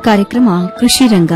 ಕಾರ್ಯಕ್ರಮ ಕೃಷಿ ರಂಗ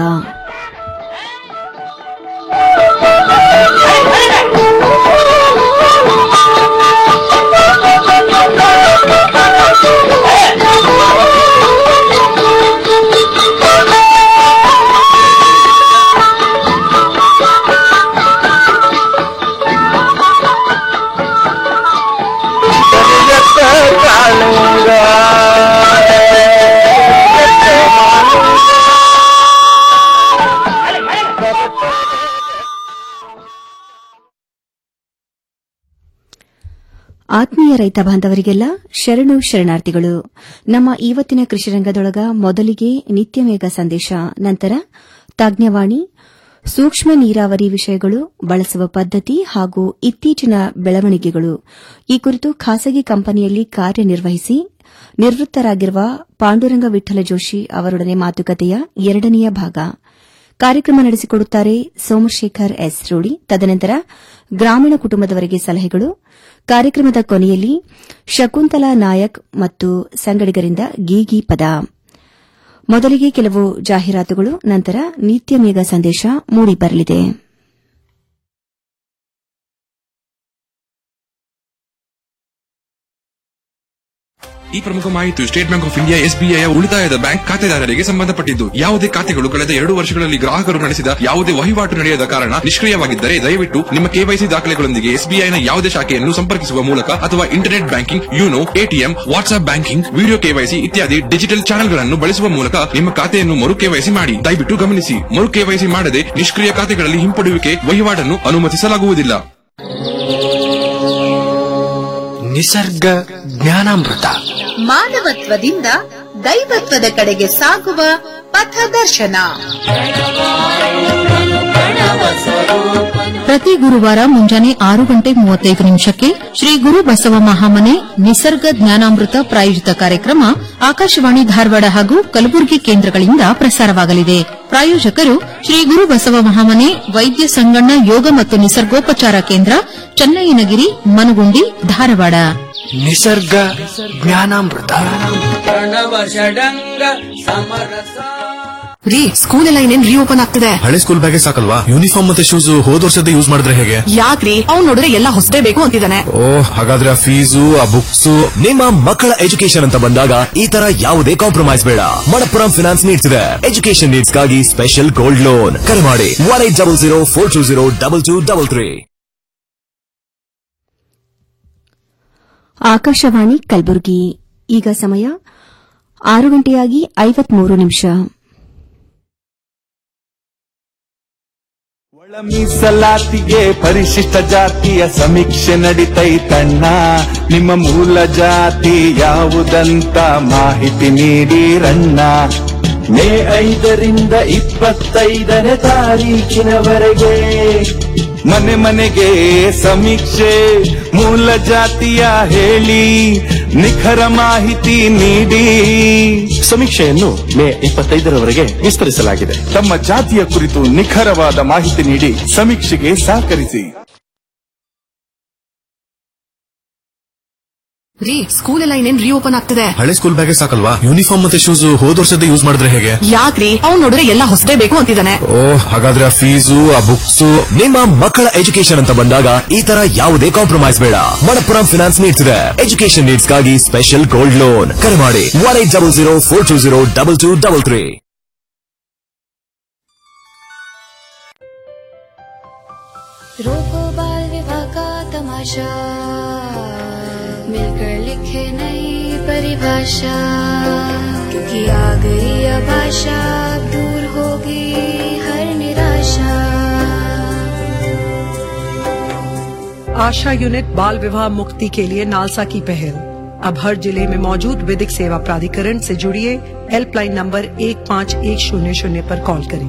ಆತ್ಮೀಯ ರೈತ ಬಾಂಧವರಿಗೆಲ್ಲ ಶರಣು ಶರಣಾರ್ಥಿಗಳು ನಮ್ಮ ಇವತ್ತಿನ ಕೃಷಿ ರಂಗದೊಳಗ ಮೊದಲಿಗೆ ನಿತ್ಯ ಮೇಘ ಸಂದೇಶ ನಂತರ ತಜ್ಞವಾಣಿ ಸೂಕ್ಷ್ಮ ನೀರಾವರಿ ವಿಷಯಗಳು ಬಳಸುವ ಪದ್ದತಿ ಹಾಗೂ ಇತ್ತೀಚಿನ ಬೆಳವಣಿಗೆಗಳು ಈ ಕುರಿತು ಖಾಸಗಿ ಕಂಪನಿಯಲ್ಲಿ ಕಾರ್ಯನಿರ್ವಹಿಸಿ ನಿವೃತ್ತರಾಗಿರುವ ಪಾಂಡುರಂಗ ವಿಠಲ ಜೋಶಿ ಅವರೊಡನೆ ಮಾತುಕತೆಯ ಎರಡನೆಯ ಭಾಗ ಕಾರ್ಯಕ್ರಮ ನಡೆಸಿಕೊಡುತ್ತಾರೆ ಸೋಮಶೇಖರ್ ಎಸ್ ರೂಡಿ ತದನಂತರ ಗ್ರಾಮೀಣ ಕುಟುಂಬದವರಿಗೆ ಸಲಹೆಗಳು ಕಾರ್ಯಕ್ರಮದ ಕೊನೆಯಲ್ಲಿ ಶಕುಂತಲಾ ನಾಯಕ್ ಮತ್ತು ಸಂಗಡಿಗರಿಂದ ಗೀಗಿ ಪದ ಮೊದಲಿಗೆ ಕೆಲವು ಜಾಹೀರಾತುಗಳು ನಂತರ ನಿತ್ಯ ಮೇಘ ಸಂದೇಶ ಮೂಡಿಬರಲಿದೆ ಈ ಪ್ರಮುಖ ಮಾಹಿತಿಯು State Bank of India SBI ಉಳಿತಾಯದ ಬ್ಯಾಂಕ್ ಖಾತೆದಾರರಿಗೆ ಸಂಬಂಧಪಟ್ಟಿದ್ದು ಯಾವುದೇ ಖಾತೆಗಳು ಕಳೆದ ಎರಡು ವರ್ಷಗಳಲ್ಲಿ ಗ್ರಾಹಕರು ನಡೆಸಿದ ಯಾವುದೇ ವಹಿವಾಟು ನಡೆಯದ ಕಾರಣ ನಿಷ್ಕ್ರಿಯವಾಗಿದ್ದರೆ ದಯವಿಟ್ಟು ನಿಮ್ಮ ಕೆವೈಸಿ ದಾಖಲೆಗಳೊಂದಿಗೆ ಎಸ್ಬಿಐನ ಯಾವುದೇ ಶಾಖೆಯನ್ನು ಸಂಪರ್ಕಿಸುವ ಮೂಲಕ ಅಥವಾ internet banking YONO ATM WhatsApp banking video KYC ಇತ್ಯಾದಿ ಡಿಜಿಟಲ್ ಚಾನೆಲ್ಗಳನ್ನು ಬಳಸುವ ಮೂಲಕ ನಿಮ್ಮ ಖಾತೆಯನ್ನು ಮರು ಕೆವೈಸಿ ಮಾಡಿ ದಯವಿಟ್ಟು ಗಮನಿಸಿ ಮರು ಕೆವೈಸಿ ಮಾಡದೆ ನಿಷ್ಕ್ರಿಯ ಖಾತೆಗಳಲ್ಲಿ ಹಿಂಪಡೆಯುವಿಕೆ ವಹಿವಾಟನ್ನು ಅನುಮತಿಸಲಾಗುವುದಿಲ್ಲ ನಿಸರ್ಗ ಜ್ಞಾನಾಮೃತ ಮಾನವತ್ವದಿಂದ ದೈವತ್ವದ ಕಡೆಗೆ ಸಾಗುವ ಪಥದರ್ಶನ ಪ್ರತಿ ಗುರುವಾರ ಮುಂಜಾನೆ ಆರು ಗಂಟೆ ಮೂವತ್ತೈದು ನಿಮಿಷಕ್ಕೆ ಶ್ರೀ ಗುರು ಬಸವ ಮಹಾಮನೆ ನಿಸರ್ಗ ಜ್ಞಾನಾಮೃತ ಪ್ರಾಯೋಜಿತ ಕಾರ್ಯಕ್ರಮ ಆಕಾಶವಾಣಿ ಧಾರವಾಡ ಹಾಗೂ ಕಲಬುರಗಿ ಕೇಂದ್ರಗಳಿಂದ ಪ್ರಸಾರವಾಗಲಿದೆ ಪ್ರಾಯೋಜಕರು ಶ್ರೀ ಗುರು ಬಸವ ಮಹಾಮನೆ ವೈದ್ಯ ಸಂಗಣ್ಣ ಯೋಗ ಮತ್ತು ನಿಸರ್ಗೋಪಚಾರ ಕೇಂದ್ರ ಚನ್ನಯ್ಯನಗಿರಿ ಮನಗುಂಡಿ ಧಾರವಾಡ ನಿಸರ್ಗ ಜ್ಞಾನಾಮೃತ ರೀ ಸ್ಕೂಲ್ ಎಲ್ಲ ಇನ್ನೇನ್ ರೀಓಪನ್ ಆಗ್ತದೆ ಹಳೆ ಸ್ಕೂಲ್ ಬ್ಯಾಗೆ ಸಾಕಲ್ವಾ ಯೂನಿಫಾರ್ಮ್ ಮತ್ತೆ ಶೂಸ್ ಹೋದ್ ವರ್ಷದ ಯೂಸ್ ಮಾಡಿದ್ರೆ ಹೇಗೆ ಯಾಕ್ರಿ ಅವ್ನ್ ನೋಡಿದ್ರೆ ಎಲ್ಲ ಹೊಸದೇ ಬೇಕು ಅಂತಿದ್ದಾನೆ ಓ ಹಾಗಾದ್ರೆ ಆ ಫೀಸು ಆ ಬುಕ್ಸ್ ನಿಮ್ಮ ಮಕ್ಕಳ ಎಜುಕೇಶನ್ ಅಂತ ಬಂದಾಗ ಈ ತರ ಯಾವುದೇ ಕಾಂಪ್ರಮೈಸ್ ಬೇಡ ಮಣಪ್ಪುರಂ ಫಿನಾನ್ಸ್ ನೀಡ್ಸ್ ಇದೆ ಎಜುಕೇಶನ್ ನೀಡ್ಸ್ ಗಾಗಿ ಸ್ಪೆಷಲ್ ಗೋಲ್ಡ್ ಲೋನ್ ಕರೆ ಮಾಡಿ one eight double zero four two zero double two double three Akashvani Kalaburagi ಈಗ ಸಮಯ ಆರು ಗಂಟೆಯಾಗಿ ಐವತ್ಮೂರು ನಿಮಿಷ ಒಳ ಮೀಸಲಾತಿಗೆ ಪರಿಶಿಷ್ಟ ಜಾತಿಯ ಸಮೀಕ್ಷೆ ನಡಿತೈತಣ್ಣ ನಿಮ್ಮ ಮೂಲ ಜಾತಿ ಯಾವುದಂತ ಮಾಹಿತಿ ನೀಡಿರಣ್ಣ ಮೇ ಐದರಿಂದ ಇಪ್ಪತ್ತೈದನೇ ತಾರೀಕಿನವರೆಗೆ ಮನೆ ಮನೆಗೆ ಸಮೀಕ್ಷೆ ಮೂಲ ಜಾತಿಯ ಹೇಳಿ ನಿಖರ ಮಾಹಿತಿ ನೀಡಿ ಸಮೀಕ್ಷೆಯನ್ನು ಮೇ ಇಪ್ಪತ್ತೈದರವರೆಗೆ ವಿಸ್ತರಿಸಲಾಗಿದೆ ತಮ್ಮ ಜಾತಿಯ ಕುರಿತು ನಿಖರವಾದ ಮಾಹಿತಿ ನೀಡಿ ಸಮೀಕ್ಷೆಗೆ ಸಹಕರಿಸಿ ರೀ ಸ್ಕೂಲ್ ಎಲ್ಲ ಇನ್ನೇನ್ ರೀಓಪನ್ ಆಗ್ತದೆ ಹಳೆ ಸ್ಕೂಲ್ ಬ್ಯಾಗೆ ಸಾಕಲ್ವಾ ಯೂನಿಫಾರ್ಮ್ ಮತ್ತೆ ಶೂಸ್ ಹೋದ್ ವರ್ಷದ ಯೂಸ್ ಮಾಡಿದ್ರೆ ಹೇಗೆ ಯಾಕ್ರಿ ಅವ್ನ್ ನೋಡಿದ್ರೆ ಎಲ್ಲ ಹೊಸದೇ ಬೇಕು ಅಂತಿದ್ದಾನೆ ಓ ಹಾಗಾದ್ರೆ ಆ ಫೀಸು ಆ ಬುಕ್ಸ್ ನಿಮ್ಮ ಮಕ್ಕಳ ಎಜುಕೇಶನ್ ಅಂತ ಬಂದಾಗ ಈ ತರ ಯಾವುದೇ ಕಾಂಪ್ರಮೈಸ್ ಬೇಡ ಮಣಪ್ಪುರಂ ಫಿನಾನ್ಸ್ ನೀಡ್ಸ್ ಇದೆ ಎಜುಕೇಶನ್ ನೀಡ್ಸ್ ಗಾಗಿ ಸ್ಪೆಷಲ್ ಗೋಲ್ಡ್ ಲೋನ್ ಕರೆ ಮಾಡಿ one eight double zero four two zero double two double three रोको बाल विवाह का तमाशा मिलकर लिखे नई परिभाषा क्योंकि आ गई अब आशा अब दूर होगी हर निराशा आशा यूनिट बाल विवाह मुक्ति के लिए नालसा की पहल अब हर जिले में मौजूद विधिक सेवा प्राधिकरण से जुड़िए हेल्पलाइन नंबर एक पाँच एक शून्य शून्य पर कॉल करें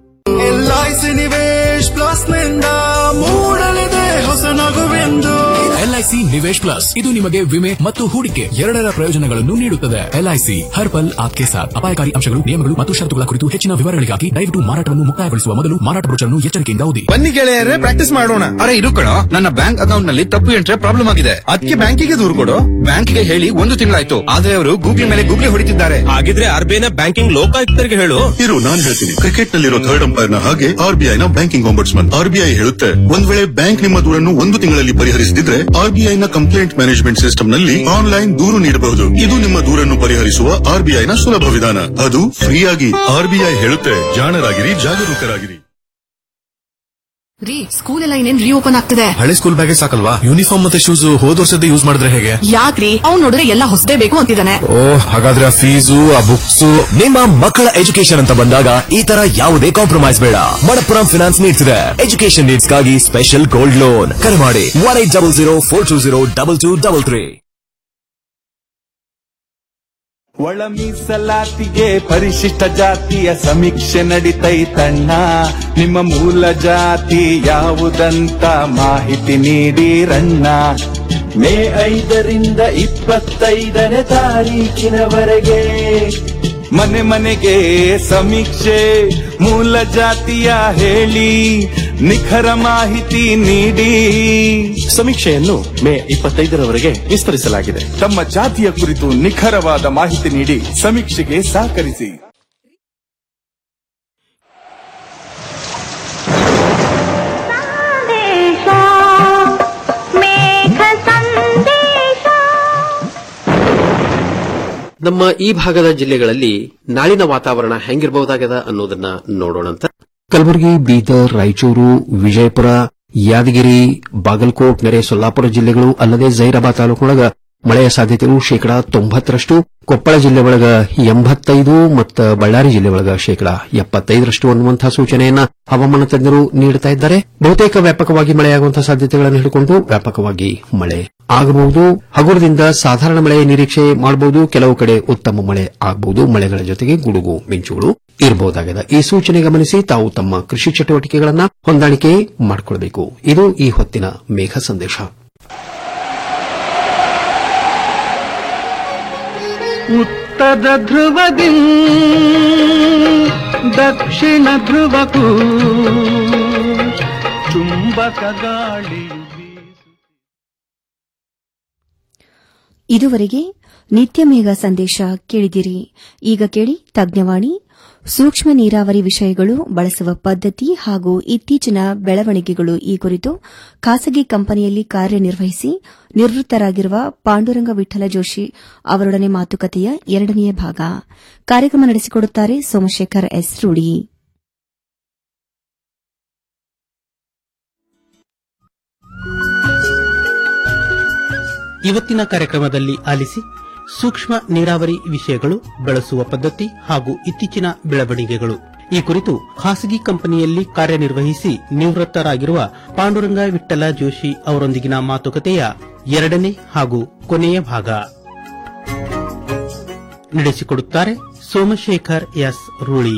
ಎಲ್ಐಸಿ ನಿವೇಶ್ ಪ್ಲಸ್ ನಿಂದ ಮೂಡಲಿದೆ ಹೊಸ ನಗುವೆಂದು ಎಲ್ಐಸಿ ನಿವೇಶ್ ಪ್ಲಸ್ ಇದು ನಿಮಗೆ ವಿಮೆ ಮತ್ತು ಹೂಡಿಕೆ ಎರಡರ ಪ್ರಯೋಜನಗಳನ್ನು ನೀಡುತ್ತದೆ ಎಲ್ಐಸಿ ಹರ್ ಪಲ್ ಆಪ್ಕೆ ಸಾಥ್ ಅಪಾಯಕಾರಿ ಅಂಶಗಳು ನಿಯಮಗಳು ಮತ್ತು ಷರತ್ತುಗಳ ಕುರಿತು ಹೆಚ್ಚಿನ ವಿವರಗಳಿಗಾಗಿ ದಯವಿಟ್ಟು ಮಾರಾಟವನ್ನು ಮುಕ್ತಾಯಗೊಳಿಸುವ ಮೊದಲು ಮಾರಾಟ ಬ್ರೋಚರ್ನ್ನು ಎಚ್ಚರಿಕೆಯಿಂದ ಓದಿ ಬನ್ನಿ ಗೆಳೆಯರೇ ಪ್ರಾಕ್ಟೀಸ್ ಮಾಡೋಣ ಅರೆ ಇದು ಕಣ ನನ್ನ ಬ್ಯಾಂಕ್ ಅಕೌಂಟ್ ನಲ್ಲಿ ತಪ್ಪು ಎಂಟ್ರೆ ಪ್ರಾಬ್ಲಮ್ ಆಗಿದೆ ಅದಕ್ಕೆ ಬ್ಯಾಂಕಿಗೆ ದೂರು ಕೊಡು ಬ್ಯಾಂಕ್ಗೆ ಹೇಳಿ ಒಂದು ತಿಂಗಳಾಯ್ತು ಆದ್ರೆ ಅವರು ಗೂಗಲ್ ಮೇಲೆ ಗೂಗಲ್ ಹೊಡಿತಿದ್ದಾರೆ ಹಾಗಿದ್ರೆ ಆರ್ಬಿಐನ ಬ್ಯಾಂಕಿಂಗ್ ಲೋಕಾಯುಕ್ತರಿಗೆ ಹೇಳು ಇರು ನಾನು ಹೇಳ್ತೀನಿ ಕ್ರಿಕೆಟ್ ನಲ್ಲಿರೋ ಥರ್ಡ್ ಅಂಪೈರ್ ನ ಹಾಗೆ ಆರ್ಬಿಐ ನ ಬ್ಯಾಂಕಿಂಗ್ ಒಂಬರ್ಟ್ಸ್ಮನ್ ಆರ್ಬಿಐ ಹೇಳುತ್ತೆ ಒಂದ್ ವೇಳೆ ಬ್ಯಾಂಕ್ ನಿಮ್ಮ ದೂರನ್ನು ಒಂದು ತಿಂಗಳಲ್ಲಿ ಪರಿಹರಿಸದಿದ್ರೆ ಆರ್ಬಿಐ ನ ಕಂಪ್ಲೇಂಟ್ ಮ್ಯಾನೇಜ್ಮೆಂಟ್ ಸಿಸ್ಟಮ್ ನಲ್ಲಿ ಆನ್ಲೈನ್ ದೂರು ನೀಡಬಹುದು ಇದು ನಿಮ್ಮ ದೂರನ್ನು ಪರಿಹರಿಸುವ ಆರ್ಬಿಐ ನ ಸುಲಭ ವಿಧಾನ ಅದು ಫ್ರೀ ಆಗಿ ಆರ್ಬಿಐ ಹೇಳುತ್ತೆ ಜಾಣರಾಗಿರಿ ಜಾಗರೂಕರಾಗಿರಿ ರೀ ಸ್ಕೂಲ್ ಎಲ್ಲ ಇನ್ನೇನ್ ರೀಓಪನ್ ಆಗ್ತಿದೆ ಹಳೆ ಸ್ಕೂಲ್ ಬ್ಯಾಗೇ ಸಾಕಲ್ವಾ ಯೂನಿಫಾರ್ಮ್ ಮತ್ತೆ ಶೂಸ್ ಹೋದ ವರ್ಷದ ಯೂಸ್ ಮಾಡಿದ್ರೆ ಹೇಗೆ ಯಾಕ್ರಿ ಅವ್ನ್ ನೋಡಿದ್ರೆ ಎಲ್ಲ ಹೊಸದೇ ಬೇಕು ಅಂತಿದ್ದಾನೆ ಓ ಹಾಗಾದ್ರೆ ಆ ಫೀಸು ಆ ಬುಕ್ಸ್ ನಿಮ್ಮ ಮಕ್ಕಳ ಎಜುಕೇಶನ್ ಅಂತ ಬಂದಾಗ ಈ ತರ ಯಾವುದೇ ಕಾಂಪ್ರಮೈಸ್ ಬೇಡ ಮಣಪ್ಪುರಂ ಫಿನಾನ್ಸ್ ನೀಡ್ಸ್ ಇದೆ ಎಜುಕೇಶನ್ ನೀಡ್ಸ್ ಗಾಗಿ ಸ್ಪೆಷಲ್ ಗೋಲ್ಡ್ ಲೋನ್ ಕರೆ ಮಾಡಿ one eight double zero four two zero double two double three ಒಳ ಮೀಸಲಾತಿಗೆ ಪರಿಶಿಷ್ಟ ಜಾತಿಯ ಸಮೀಕ್ಷೆ ನಡಿತೈತಣ್ಣ ನಿಮ್ಮ ಮೂಲ ಜಾತಿ ಯಾವುದಂತ ಮಾಹಿತಿ ನೀಡಿರಣ್ಣ ಮೇ ಐದರಿಂದ ಇಪ್ಪತ್ತೈದನೇ ತಾರೀಕಿನವರೆಗೆ ಮನೆ ಮನೆಗೆ ಸಮೀಕ್ಷೆ ಮೂಲ ಜಾತಿಯ ಹೇಳಿ ನಿಖರ ಮಾಹಿತಿ ನೀಡಿ ಸಮೀಕ್ಷೆಯನ್ನು ಮೇ ಇಪ್ಪತ್ತೈದರವರೆಗೆ ವಿಸ್ತರಿಸಲಾಗಿದೆ ತಮ್ಮ ಜಾತಿಯ ಕುರಿತು ನಿಖರವಾದ ಮಾಹಿತಿ ನೀಡಿ ಸಮೀಕ್ಷೆಗೆ ಸಹಕರಿಸಿ ನಮ್ಮ ಈ ಭಾಗದ ಜಿಲ್ಲೆಗಳಲ್ಲಿ ನಾಳಿನ ವಾತಾವರಣ ಹೆಂಗಿರಬಹುದಾಗದ ಅನ್ನೋದನ್ನ ನೋಡೋಣಂತ ಕಲಬುರಗಿ ಬೀದರ್ ರಾಯಚೂರು ವಿಜಯಪುರ ಯಾದಗಿರಿ ಬಾಗಲಕೋಟ್ ನೆರೆ ಸೊಲ್ಲಾಪುರ ಜಿಲ್ಲೆಗಳು ಅಲ್ಲದೆ ಜೈರಾಬಾದ್ ತಾಲೂಕಿನೊಳಗ ಮಳೆಯ ಸಾಧ್ಯತೆಗಳು ಶೇಕಡಾ ತೊಂಬತ್ತರಷ್ಟು ಕೊಪ್ಪಳ ಜಿಲ್ಲೆ ಒಳಗ ಎಂಬತ್ತೈದು ಮತ್ತು ಬಳ್ಳಾರಿ ಜಿಲ್ಲೆ ಒಳಗ ಶೇಕಡಾ ಎಪ್ಪತ್ತೈದರಷ್ಟು ಅನ್ನುವಂತಹ ಸೂಚನೆಯನ್ನ ಹವಾಮಾನ ತಜ್ಞರು ನೀಡುತ್ತಾ ಇದ್ದಾರೆ ಬಹುತೇಕ ವ್ಯಾಪಕವಾಗಿ ಮಳೆಯಾಗುವಂತಹ ಸಾಧ್ಯತೆಗಳನ್ನು ಹಿಡಿಕೊಂಡು ವ್ಯಾಪಕವಾಗಿ ಮಳೆ ಆಗಬಹುದು ಹಗುರದಿಂದ ಸಾಧಾರಣ ಮಳೆಯ ನಿರೀಕ್ಷೆ ಮಾಡಬಹುದು ಕೆಲವು ಕಡೆ ಉತ್ತಮ ಮಳೆ ಆಗಬಹುದು ಮಳೆಗಳ ಜೊತೆಗೆ ಗುಡುಗು ಮಿಂಚುಗಳು ಇರಬಹುದಾಗಿದೆ ಈ ಸೂಚನೆ ಗಮನಿಸಿ ತಾವು ತಮ್ಮ ಕೃಷಿ ಚಟುವಟಿಕೆಗಳನ್ನ ಹೊಂದಾಣಿಕೆ ಮಾಡಿಕೊಳ್ಳಬೇಕು ಇದು ಈ ಹೊತ್ತಿನ ಮೇಘ ಸಂದೇಶ ಉತ್ತರ ಧ್ರುವದಿ ದಕ್ಷಿಣ ಧ್ರುವಕ್ಕೂ ಚುಂಬಕ ಗಾಳಿಯು ಇದುವರೆಗೆ ನಿತ್ಯ ಮೇಘ ಸಂದೇಶ ಕೇಳಿದಿರಿ ಈಗ ಕೇಳಿ ತಜ್ಞವಾಣಿ ಸೂಕ್ಷ್ಮ ನೀರಾವರಿ ವಿಷಯಗಳು ಬಳಸುವ ಪದ್ಧತಿ ಹಾಗೂ ಇತ್ತೀಚಿನ ಬೆಳವಣಿಗೆಗಳು ಈ ಕುರಿತು ಖಾಸಗಿ ಕಂಪನಿಯಲ್ಲಿ ಕಾರ್ಯನಿರ್ವಹಿಸಿ ನಿವೃತ್ತರಾಗಿರುವ ಪಾಂಡುರಂಗ ವಿಠಲ ಜೋಶಿ ಅವರೊಡನೆ ಮಾತುಕತೆಯ ಎರಡನೆಯ ಭಾಗ ಕಾರ್ಯಕ್ರಮ ನಡೆಸಿಕೊಡುತ್ತಾರೆ ಸೋಮಶೇಖರ್ ಎಸ್ ರೂಢಿ ಇವತ್ತಿನ ಕಾರ್ಯಕ್ರಮದಲ್ಲಿ ಆಲಿಸಿ ಸೂಕ್ಷ್ಮ ನೀರಾವರಿ ವಿಷಯಗಳು ಬಳಸುವ ಪದ್ಧತಿ ಹಾಗೂ ಇತ್ತೀಚಿನ ಬೆಳವಣಿಗೆಗಳು ಈ ಕುರಿತು ಖಾಸಗಿ ಕಂಪನಿಯಲ್ಲಿ ಕಾರ್ಯನಿರ್ವಹಿಸಿ ನಿವೃತ್ತರಾಗಿರುವ ಪಾಂಡುರಂಗ ವಿಠ್ಠಲ ಜೋಶಿ ಅವರೊಂದಿಗಿನ ಮಾತುಕತೆಯ ಎರಡನೇ ಹಾಗೂ ಕೊನೆಯ ಭಾಗ ನಡೆಸಿಕೊಡುತ್ತಾರೆ ಸೋಮಶೇಖರ್ ಎಸ್ ರೂಳಿ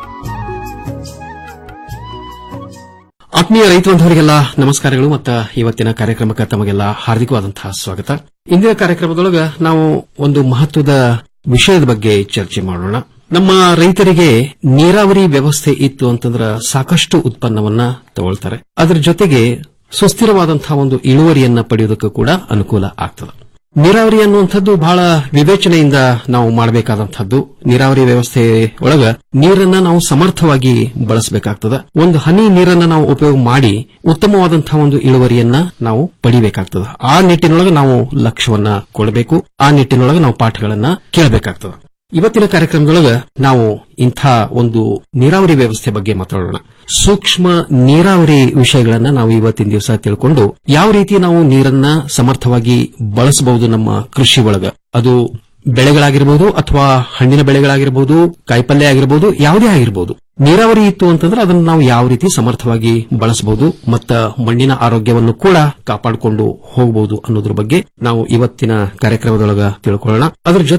ಆತ್ಮೀಯ ರೈತ ಬಂಧುವರಿಗೆಲ್ಲ ನಮಸ್ಕಾರಗಳು ಮತ್ತು ಇವತ್ತಿನ ಕಾರ್ಯಕ್ರಮಕ್ಕೆ ತಮಗೆಲ್ಲ ಹಾರ್ದಿಕವಾದಂತಹ ಸ್ವಾಗತ ಇಂದಿನ ಕಾರ್ಯಕ್ರಮದೊಳಗ ನಾವು ಒಂದು ಮಹತ್ವದ ವಿಷಯದ ಬಗ್ಗೆ ಚರ್ಚೆ ಮಾಡೋಣ ನಮ್ಮ ರೈತರಿಗೆ ನೀರಾವರಿ ವ್ಯವಸ್ಥೆ ಇತ್ತು ಅಂತಂದ್ರ ಸಾಕಷ್ಟು ಉತ್ಪನ್ನವನ್ನ ತಗೊಳ್ತಾರೆ ಅದರ ಜೊತೆಗೆ ಸುಸ್ಥಿರವಾದಂತಹ ಒಂದು ಇಳುವರಿಯನ್ನ ಪಡೆಯುವುದಕ್ಕೂ ಕೂಡ ಅನುಕೂಲ ಆಗ್ತದೆ ನೀರಾವರಿ ಅನ್ನುವಂಥದ್ದು ಬಹಳ ವಿವೇಚನೆಯಿಂದ ನಾವು ಮಾಡಬೇಕಾದಂತಹದ್ದು ನೀರಾವರಿ ವ್ಯವಸ್ಥೆ ಒಳಗ ನೀರನ್ನ ನಾವು ಸಮರ್ಥವಾಗಿ ಬಳಸಬೇಕಾಗ್ತದೆ ಒಂದು ಹನಿ ನೀರನ್ನ ನಾವು ಉಪಯೋಗ ಮಾಡಿ ಉತ್ತಮವಾದಂತಹ ಒಂದು ಇಳುವರಿಯನ್ನ ನಾವು ಪಡಿಬೇಕಾಗ್ತದೆ ಆ ನಿಟ್ಟಿನೊಳಗೆ ನಾವು ಲಕ್ಷ್ಯವನ್ನ ಕೊಡಬೇಕು ಆ ನಿಟ್ಟಿನೊಳಗೆ ನಾವು ಪಾಠಗಳನ್ನ ಕೇಳಬೇಕಾಗ್ತದೆ ಇವತ್ತಿನ ಕಾರ್ಯಕ್ರಮದೊಳಗ ನಾವು ಇಂಥ ಒಂದು ನೀರಾವರಿ ವ್ಯವಸ್ಥೆ ಬಗ್ಗೆ ಮಾತಾಡೋಣ ಸೂಕ್ಷ್ಮ ನೀರಾವರಿ ವಿಷಯಗಳನ್ನ ನಾವು ಇವತ್ತಿನ ದಿವಸ ತಿಳ್ಕೊಂಡು ಯಾವ ರೀತಿ ನಾವು ನೀರನ್ನ ಸಮರ್ಥವಾಗಿ ಬಳಸಬಹುದು ನಮ್ಮ ಕೃಷಿ ಒಳಗ ಅದು ಬೆಳೆಗಳಾಗಿರಬಹುದು ಅಥವಾ ಹಣ್ಣಿನ ಬೆಳೆಗಳಾಗಿರಬಹುದು ಕಾಯಿಪಲ್ಯ ಆಗಿರಬಹುದು ಯಾವುದೇ ಆಗಿರಬಹುದು ನೀರಾವರಿ ಇತ್ತು ಅಂತಂದ್ರೆ ಅದನ್ನು ನಾವು ಯಾವ ರೀತಿ ಸಮರ್ಥವಾಗಿ ಬಳಸಬಹುದು ಮತ್ತ ಮಣ್ಣಿನ ಆರೋಗ್ಯವನ್ನು ಕೂಡ ಕಾಪಾಡಿಕೊಂಡು ಹೋಗಬಹುದು ಅನ್ನೋದ್ರ ಬಗ್ಗೆ ನಾವು ಇವತ್ತಿನ ಕಾರ್ಯಕ್ರಮದೊಳಗ ತಿಳ್ಕೊಳ್ಳೋಣ ಅದರ ಜೊತೆಗೆ